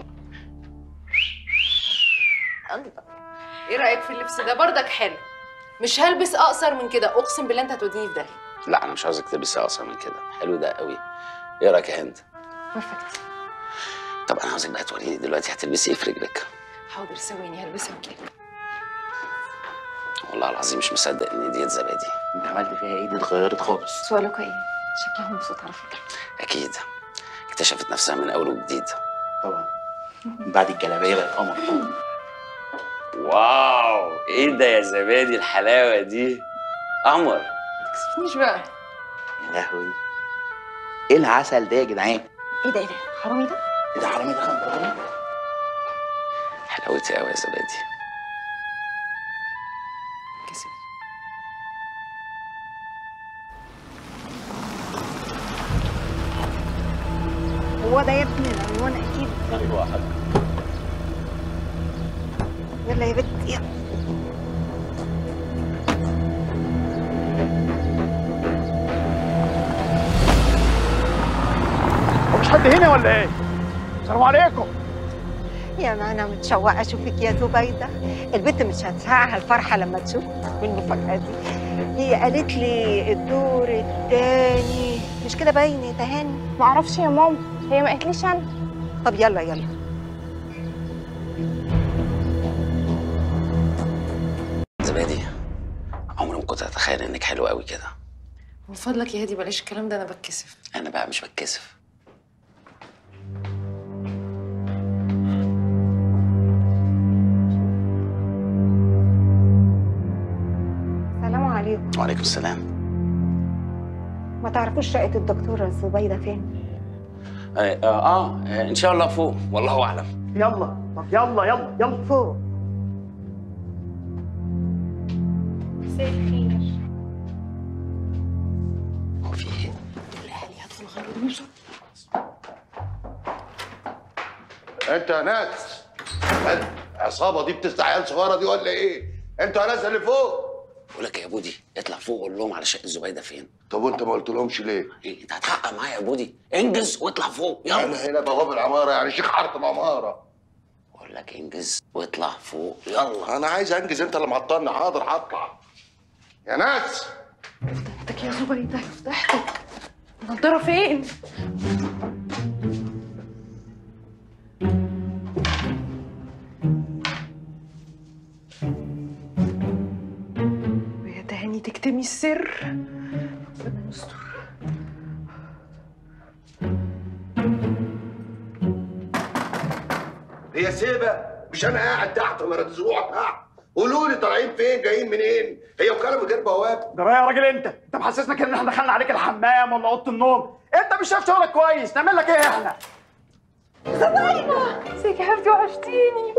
ايه رايك في اللبس ده بردك حلو مش هلبس اقصر من كده اقسم بالله انت هتوديني في داهيه لا انا مش عاوزك تلبسي اقصر من كده حلو ده قوي ايه رايك يا هند بيرفكت طب انا عاوزك بقى تقولي لي دلوقتي هتلبسي ايه في رجلك حاضر ثواني هلبسها كده والله العظيم مش مصدق ان ديت زبادي انت عملت فيها ايه دي اتغيرت خالص سؤالك ايه شكلها مبسوط على فكره اكيد اكتشفت نفسها من اول وجديد طبعا من بعد الجلابيه بقت قمر واو ايه ده يا زبادي الحلاوه دي قمر مش بقى يا لهوي ايه العسل ده يا جدعان ايه ده ايه ده حرامي ده ايه ده حرامي ده خمر حرامي حلاوتي قوي يا زبادي هو ده يا ابني العنوان اكيد ايوه حاج يلا يا بنت يلا مش حد هنا ولا ايه؟ السلام عليكم يا ما انا متشوقه اشوفك يا زبيده البنت مش هتسعها الفرحه لما تشوف بالمفاجاه دي هي قالت لي الدور الثاني مش كده باين يا تهاني معرفش يا ماما هي ما قالتليش انا طب يلا يلا زبادي عمري ما كنت اتخيل انك حلوه قوي كده من فضلك يا هادي بلاش الكلام ده انا بتكسف انا بقى مش بتكسف السلام عليكم وعليكم السلام ما تعرفوش شقه الدكتوره زبيده فين آه, آه, اه آه، ان شاء الله فوق والله اعلم يلا طب يلا يلا يلا فوق مساء الخير هو في ايه هدخل غير هدومي انت يا ناس انت العصابه دي بتسرق عيال صغيره دي ولا ايه؟ انتوا يا ناس اللي فوق بقول لك يا بودي اطلع فوق قول لهم على شقه زبيده فين طب وانت ما قلتلهمش ليه؟ ايه انت هتحقق معايا يا بودي انجز واطلع فوق يلا انا هنا بواب العماره يعني شيخ حاره العماره بقول لك انجز واطلع فوق يلا انا عايز انجز انت اللي معطلني حاضر هطلع يا ناس فتحتك يا زبيدة فتحتك النضارة فين؟ ويا تهاني تكتمي السر ربنا يستر هي سيبه مش انا قاعد تحت ولا رزوع تحت قولوا لي طالعين فين جايين منين هي وكاله من غير بواب ده يا راجل انت انت محسسنا كده ان احنا دخلنا عليك الحمام ولا اوضه النوم انت مش شايف شغلك كويس نعمل لك ايه احنا زباينة ازيك يا حبيبتي وحشتيني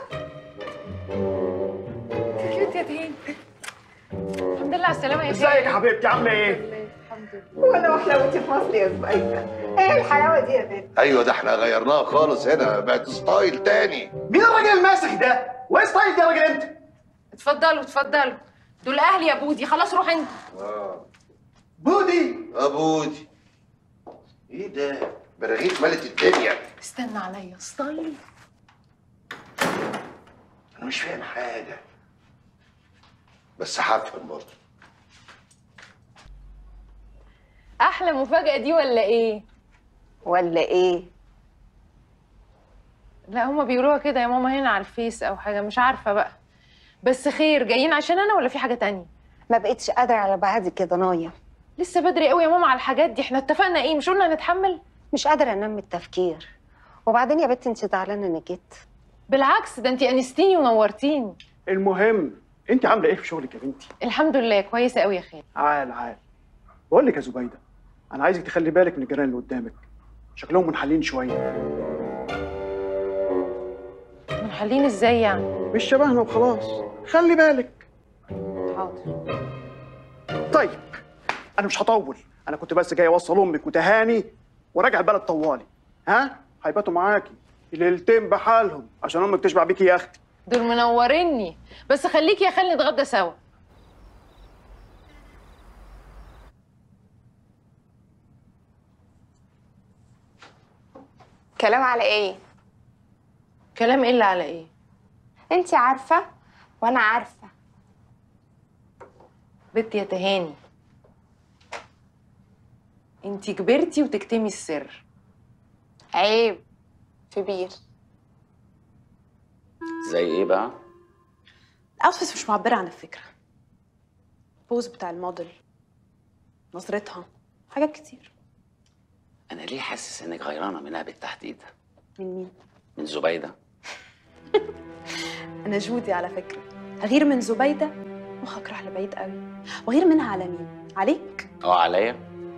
كيوت يا تهاني الحمد لله على السلامة يا ازيك يا حبيبتي عامله ايه ولا وحلاوتي في مصر يا زبيدة ايه الحلاوة دي يا بنت ايوه ده احنا غيرناها خالص هنا بقت ستايل تاني مين الراجل الماسخ ده وايه ستايل ده يا راجل انت اتفضلوا اتفضلوا دول اهلي يا بودي خلاص روح انت بودي ابودي ايه ده براغيث ملت الدنيا استنى عليا ستايل انا مش فاهم حاجه بس هفهم برضه احلى مفاجأة دي ولا ايه؟ ولا ايه؟ لا هما بيقولوها كده يا ماما هنا على الفيس او حاجة مش عارفة بقى بس خير جايين عشان انا ولا في حاجة تانية؟ ما بقتش قادرة على بعادي كده نايا لسه بدري قوي يا ماما على الحاجات دي احنا اتفقنا ايه مش قلنا هنتحمل؟ مش قادرة انام التفكير وبعدين يا بنتي انت زعلانة اني جيت بالعكس ده انت انستيني ونورتيني المهم انت عامله ايه في شغلك يا بنتي الحمد لله كويسة قوي يا خير عال عال بقول لك يا زبيده انا عايزك تخلي بالك من الجيران اللي قدامك شكلهم منحلين شويه منحلين ازاي يعني؟ مش شبهنا وخلاص خلي بالك حاضر طيب انا مش هطول انا كنت بس جاي اوصل امك وتهاني وراجع البلد طوالي ها هيباتوا معاكي ليلتين بحالهم عشان امك تشبع بيكي يا اختي دول منوريني بس خليكي يا خالي نتغدى سوا كلام على ايه كلام ايه اللي على ايه انت عارفه وانا عارفه بنت يا تهاني انتي كبرتي وتكتمي السر عيب في بير زي ايه بقى؟ الاوتفيت مش معبره عن الفكره البوز بتاع الموديل نظرتها حاجات كتير انا ليه حاسس انك غيرانه منها بالتحديد من مين من زبيده انا جودي على فكره اغير من زبيده مخك راح لبعيد قوي واغير منها على مين عليك اه عليا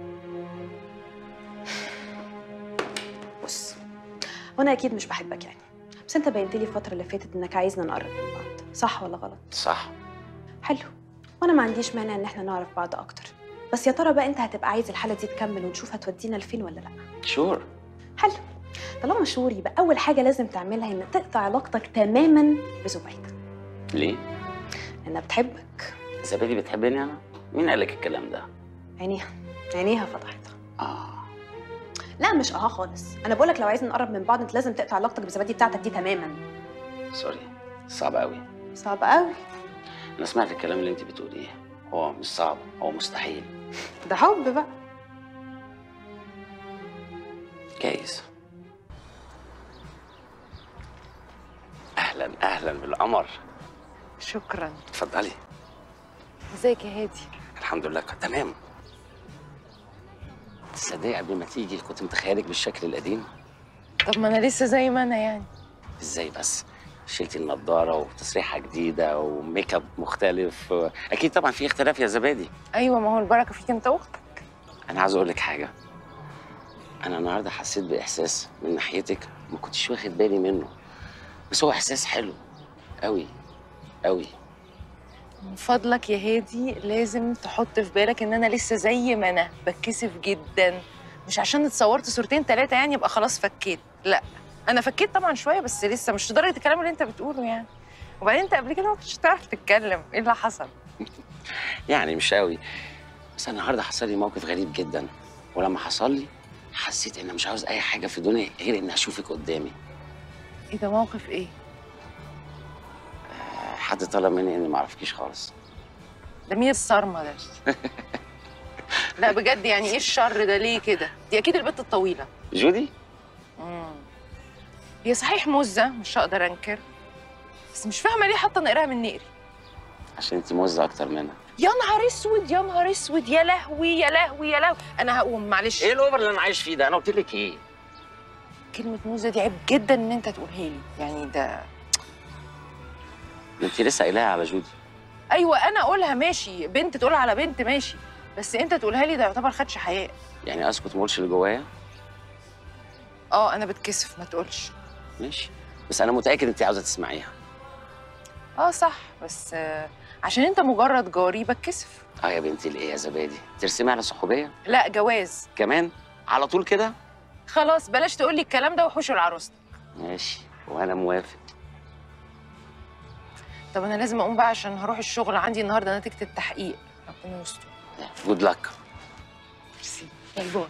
بص وانا اكيد مش بحبك يعني بس انت بينت لي الفتره اللي فاتت انك عايزنا نقرب من بعض صح ولا غلط صح حلو وانا ما عنديش مانع ان احنا نعرف بعض اكتر بس يا ترى بقى انت هتبقى عايز الحاله دي تكمل ونشوف هتودينا لفين ولا لا شور حلو طالما شور يبقى اول حاجه لازم تعملها انك تقطع علاقتك تماما بزبيده ليه؟ لانها بتحبك زبادي بتحبني انا؟ مين قال لك الكلام ده؟ عينيها عينيها فضحتها اه لا مش اه خالص انا بقولك لو عايزين نقرب من بعض انت لازم تقطع علاقتك بالزبادي بتاعتك دي تماما سوري صعب قوي صعب قوي انا سمعت الكلام اللي انت بتقوليه هو مش صعب هو مستحيل ده حب بقى جايز اهلا اهلا بالقمر شكرا اتفضلي ازيك يا هادي الحمد لله كنت تمام تصدقي قبل ما تيجي كنت متخيلك بالشكل القديم طب ما انا لسه زي ما انا يعني ازاي بس شلتي النضاره وتسريحه جديده وميك اب مختلف اكيد طبعا في اختلاف يا زبادي ايوه ما هو البركه فيك انت واختك انا عايز اقول لك حاجه انا النهارده حسيت باحساس من ناحيتك ما كنتش واخد بالي منه بس هو احساس حلو قوي قوي من فضلك يا هادي لازم تحط في بالك ان انا لسه زي ما انا بتكسف جدا مش عشان اتصورت صورتين ثلاثه يعني يبقى خلاص فكيت لا انا فكيت طبعا شويه بس لسه مش لدرجه الكلام اللي انت بتقوله يعني وبعدين انت قبل كده ما كنتش تعرف تتكلم ايه اللي حصل يعني مش قوي بس أنا النهارده حصل لي موقف غريب جدا ولما حصل لي حسيت ان مش عاوز اي حاجه في الدنيا غير ان اشوفك قدامي ايه ده موقف ايه حد طلب مني اني ما اعرفكيش خالص ده مين الصارمه ده لا بجد يعني ايه الشر ده ليه كده دي اكيد البت الطويله جودي مم. هي صحيح مزه مش هقدر انكر بس مش فاهمه ليه حاطه نقرها من نقري عشان انت موزه اكتر منها يا نهار اسود يا نهار اسود يا لهوي يا لهوي يا لهوي انا هقوم معلش ايه الاوفر اللي انا عايش فيه ده انا قلت لك ايه كلمه موزه دي عيب جدا ان انت تقولها لي يعني ده انت لسه قايلاها على جودي ايوه انا اقولها ماشي بنت تقولها على بنت ماشي بس انت تقولها لي ده يعتبر خدش حياء يعني اسكت ما اقولش اللي جوايا اه انا بتكسف ما تقولش ماشي بس انا متاكد انت عاوزه تسمعيها اه صح بس آه عشان انت مجرد جاري بتكسف اه يا بنتي الايه يا زبادي ترسمي على صحوبيه لا جواز كمان على طول كده خلاص بلاش تقول لي الكلام ده وحوش العروسه ماشي وانا موافق طب انا لازم اقوم بقى عشان هروح الشغل عندي النهارده نتيجه التحقيق ربنا يستر جود لك ميرسي باي باي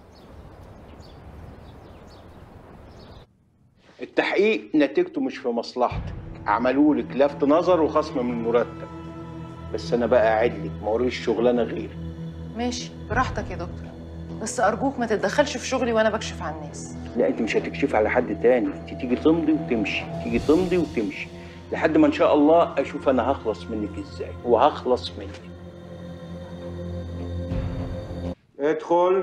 التحقيق نتيجته مش في مصلحتك عملوا لك لفت نظر وخصم من المرتب بس انا بقى قاعد لك ما وريش شغلانه غيري ماشي براحتك يا دكتور بس ارجوك ما تتدخلش في شغلي وانا بكشف على الناس لا انت مش هتكشفي على حد تاني انت تيجي تمضي وتمشي تيجي تمضي وتمشي لحد ما ان شاء الله اشوف انا هخلص منك ازاي وهخلص منك ادخل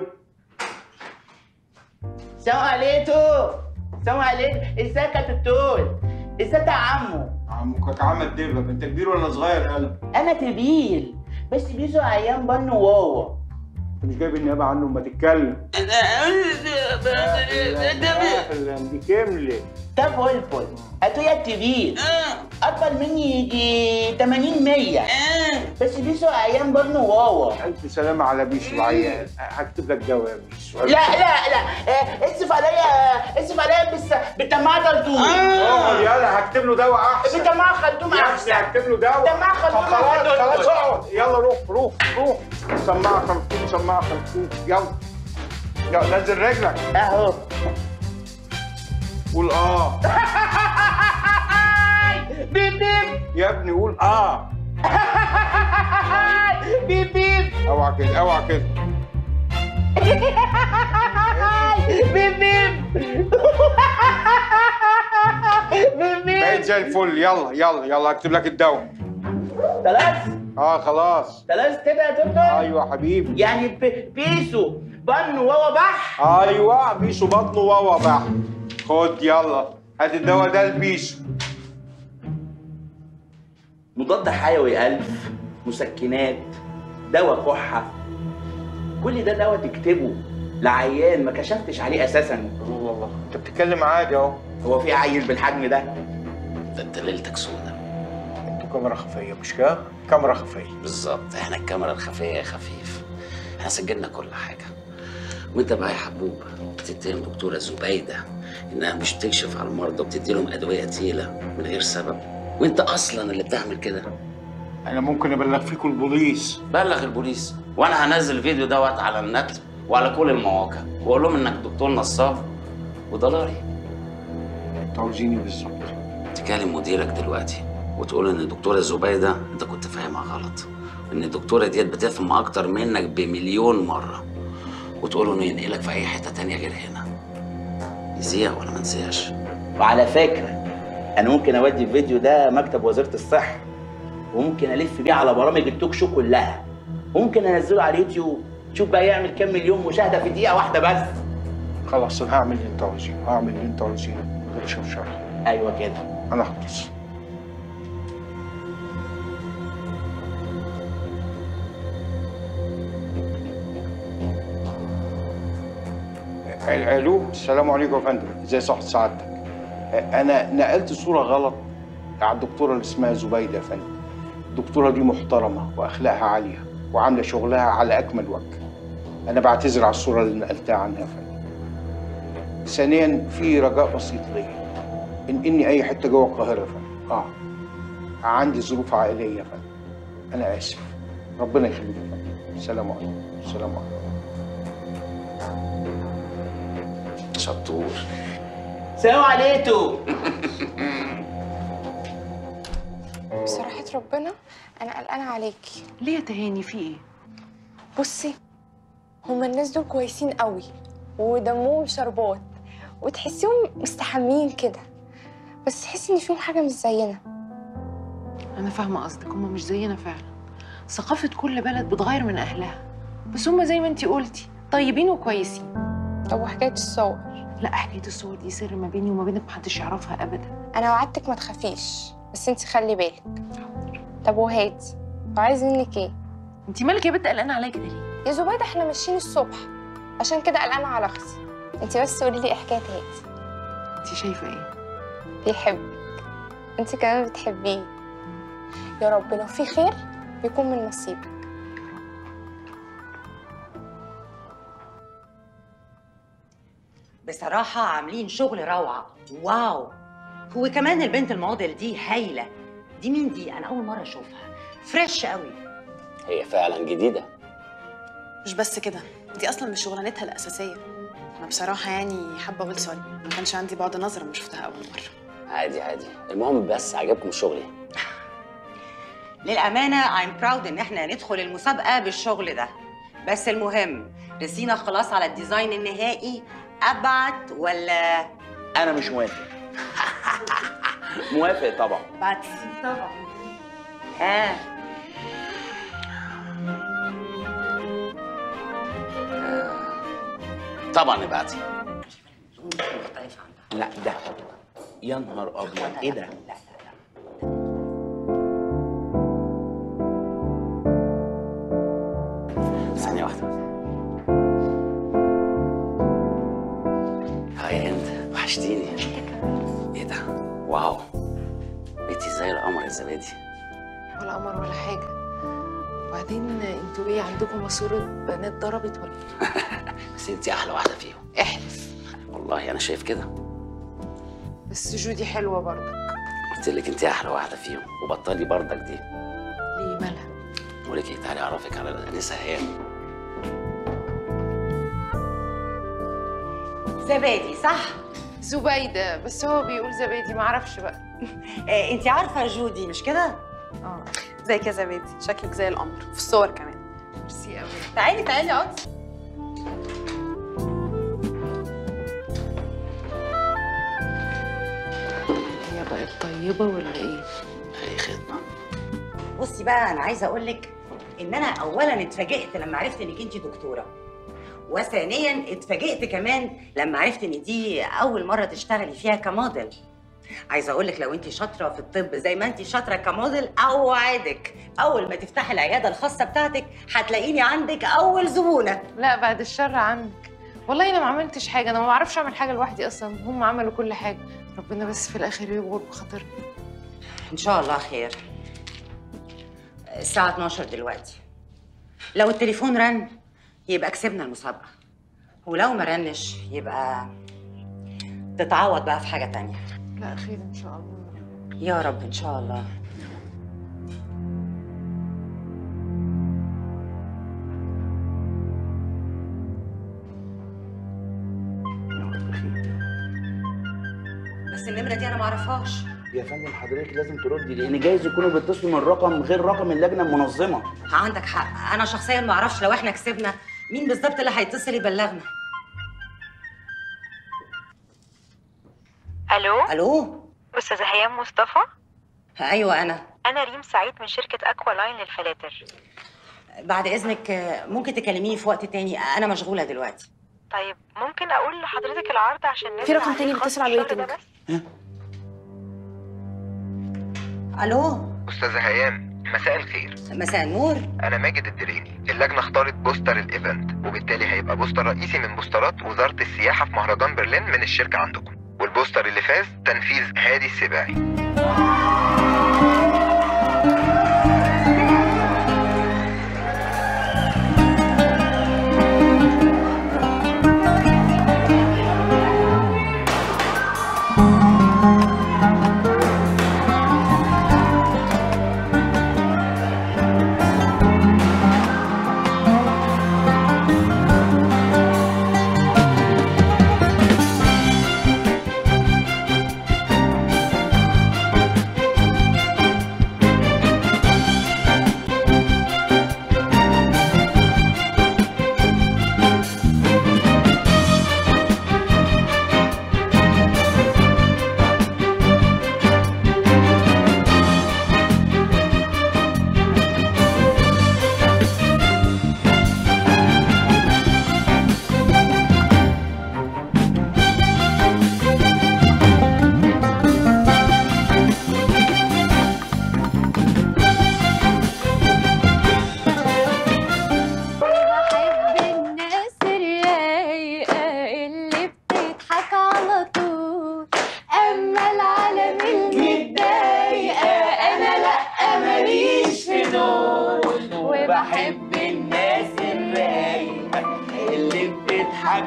السلام عليكم السلام عليكم ازيك يا توتول ازيك يا عمو عمك عمل دبك انت كبير ولا صغير يالا انا تبيل بس بيزو ايام بن وواوا انت مش جايب النيابه عنه ما تتكلم اهلا دي كملت طب فلفل هاتوا يا التبيل اكبر مني يجي 80 100 بس بيزو ايام بن وواوا الف سلامه على بيسو عيال هكتب لك دواء يا بيسو لا لا لا آه، اصرف عليا اصرف عليا بس بالتماعة خلدوم اه يلا هكتب له دواء احسن بالتماعة خلدوم يا احسن ابني هكتب له دواء بالتماعة خلدوم طب خلاص أحسن. خلاص اقعد يلا روح روح روح سماعه خلطوم سماعه خلطوم يلا يلا نزل رجلك اهو قول اه بيب بيب يا ابني قول اه بيب بيب اوعى كده اوعى كده بيب بيب بيب بيب بقيت زي الفل يلا يلا يلا هكتب لك الدواء خلاص اه خلاص خلاص كده يا دكتور ايوه يا حبيبي يعني بي- بيسو بن وهو بح ايوه بيسو بطنه واوا بقى خد يلا هات الدواء ده لبيسو مضاد حيوي ألف مسكنات دواء كحة كل ده دواء تكتبه لعيان ما كشفتش عليه أساسا والله انت بتتكلم عادي اهو هو في عيل بالحجم ده ده انت ليلتك سودا انتوا كاميرا خفيه مش كده؟ كاميرا خفيه بالظبط احنا الكاميرا الخفيه يا خفيف احنا سجلنا كل حاجه وانت بقى يا حبوب بتتهم دكتوره زبيده انها مش بتكشف على المرضى وبتدي لهم ادويه تقيله من غير سبب وانت اصلا اللي بتعمل كده انا ممكن ابلغ فيكم البوليس بلغ البوليس وانا هنزل الفيديو دوت على النت وعلى كل المواقع واقول لهم انك دكتور نصاب وضلالي انتوا عاوزيني بالظبط تكلم مديرك دلوقتي وتقول ان الدكتوره زبيده انت كنت فاهمها غلط ان الدكتوره ديت بتفهم اكتر منك بمليون مره وتقول انه ينقلك في اي حته تانية غير هنا يذيع ولا ما نسيهاش وعلى فكرة أنا ممكن أودي الفيديو ده مكتب وزارة الصحة وممكن ألف بيه على برامج التوك شو كلها ممكن أنزله على اليوتيوب شوف بقى يعمل كام مليون مشاهدة في دقيقة واحدة بس خلاص انا هعمل اللي انتوا عاوزينه هعمل اللي انتوا عاوزينه من غير شوشره أيوه كده انا هخلص الو السلام عليكم يا فندم ازي صحة سعادتك انا نقلت صورة غلط على الدكتورة اللي اسمها زبيدة يا فندم الدكتورة دي محترمة واخلاقها عالية وعاملة شغلها على اكمل وجه انا بعتذر على الصورة اللي نقلتها عنها يا فندم ثانيا في رجاء بسيط ليا انقلني اي حتة جوه القاهرة يا فندم اه عندي ظروف عائلية يا فندم انا اسف ربنا يخليك يا فندم السلام عليكم السلام عليكم شطور سلام عليكم بصراحة ربنا انا قلقانه عليكي ليه يا تهاني في ايه بصي هما الناس دول كويسين قوي ودمهم شربات وتحسيهم مستحمين كده بس تحسي ان فيهم حاجه مش زينا انا فاهمه قصدك هم مش زينا فعلا ثقافه كل بلد بتغير من اهلها بس هم زي ما انتي قلتي طيبين وكويسين طب وحكايه الصور لا حكايه الصور دي سر ما بيني وما بينك محدش يعرفها ابدا انا وعدتك ما تخافيش بس انت خلي بالك طب وهادي وعايز منك ايه انت مالك يا بنت قلقانه عليا كده ليه يا زبيده احنا ماشيين الصبح عشان كده قلقانه على اختي انت بس قولي لي ايه حكايه هادي انت شايفه ايه بيحبك انت كمان بتحبيه يا رب لو في خير بيكون من نصيبك بصراحة عاملين شغل روعة واو هو كمان البنت الموديل دي هايلة دي مين دي؟ أنا أول مرة أشوفها فريش قوي هي فعلا جديده مش بس كده دي اصلا مش شغلانتها الاساسيه انا بصراحه يعني حابه اقول سوري ما كانش عندي بعد نظر لما شفتها اول مره عادي عادي المهم بس عجبكم شغلي للأمانة I'm proud إن إحنا ندخل المسابقة بالشغل ده بس المهم رسينا خلاص على الديزاين النهائي أبعت ولا انا مش موافق موافق طبعا بعت طبعا ها طبعا ابعتي لا ده يا نهار ابيض ايه ده ثانيه واحده هاي انت وحشتيني ايه ده واو بقيتي زي القمر يا زبادي ولا قمر ولا حاجه وبعدين انتوا ايه عندكم ماسوره بنات ضربت ولا بس انت احلى واحده فيهم احلف والله انا شايف كده بس جودي حلوه برضه قلت لك انت احلى واحده فيهم وبطلي بردك دي ليه مالها بقول لك ايه تعالي اعرفك على الانسه هاني زبادي صح؟ زبيده بس هو بيقول زبادي معرفش بقى آه، انت عارفه جودي مش كده؟ اه ازيك يا زبادي شكلك زي القمر في الصور كمان ميرسي قوي تعالي تعالي اقعدي هي بقت طيبه ولا ايه اي خدمه بصي بقى انا عايزه اقول لك ان انا اولا اتفاجئت لما عرفت انك انت دكتوره وثانيا اتفاجئت كمان لما عرفت ان دي اول مره تشتغلي فيها كموديل عايزه اقول لك لو انت شاطره في الطب زي ما انت شاطره كموديل اوعدك اول ما تفتحي العياده الخاصه بتاعتك هتلاقيني عندك اول زبونه لا بعد الشر عنك والله انا ما عملتش حاجه انا ما بعرفش اعمل حاجه لوحدي اصلا هم عملوا كل حاجه ربنا بس في الاخر يجبر بخاطرنا ان شاء الله خير الساعه 12 دلوقتي لو التليفون رن يبقى كسبنا المسابقه ولو ما رنش يبقى تتعوض بقى في حاجه تانية لا خير ان شاء الله يا رب ان شاء الله بس النمره دي انا ما اعرفهاش يا فندم حضرتك لازم تردي لان جايز يكونوا بيتصلوا من رقم غير رقم اللجنه المنظمه عندك حق انا شخصيا ما اعرفش لو احنا كسبنا مين بالظبط اللي هيتصل يبلغنا الو الو استاذه هيام مصطفى ايوه انا انا ريم سعيد من شركه اكوا لاين للفلاتر بعد اذنك آه، ممكن تكلميني في وقت تاني انا مشغوله دلوقتي طيب ممكن اقول لحضرتك العرض عشان في ننزل رقم عليه تاني خاص بيتصل على بالشغل ده الويتنج. بس؟ الو استاذه هيام مساء الخير مساء النور انا ماجد الدريني اللجنه اختارت بوستر الايفنت وبالتالي هيبقى بوستر رئيسي من بوسترات وزاره السياحه في مهرجان برلين من الشركه عندكم والبوستر اللي فاز تنفيذ هادي السباعي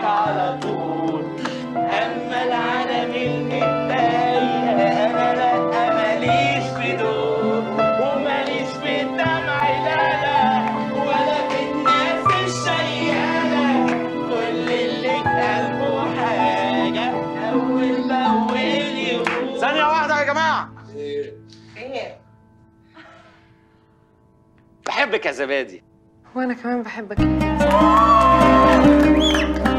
على طول اما العالم المتضايق انا لا ماليش في دول وماليش في الدمع لا لا ولا في الناس الشيالة كل اللي في قلبه حاجة أول بأول يقول ثانية واحدة يا جماعة خير بحبك يا زبادي وانا كمان بحبك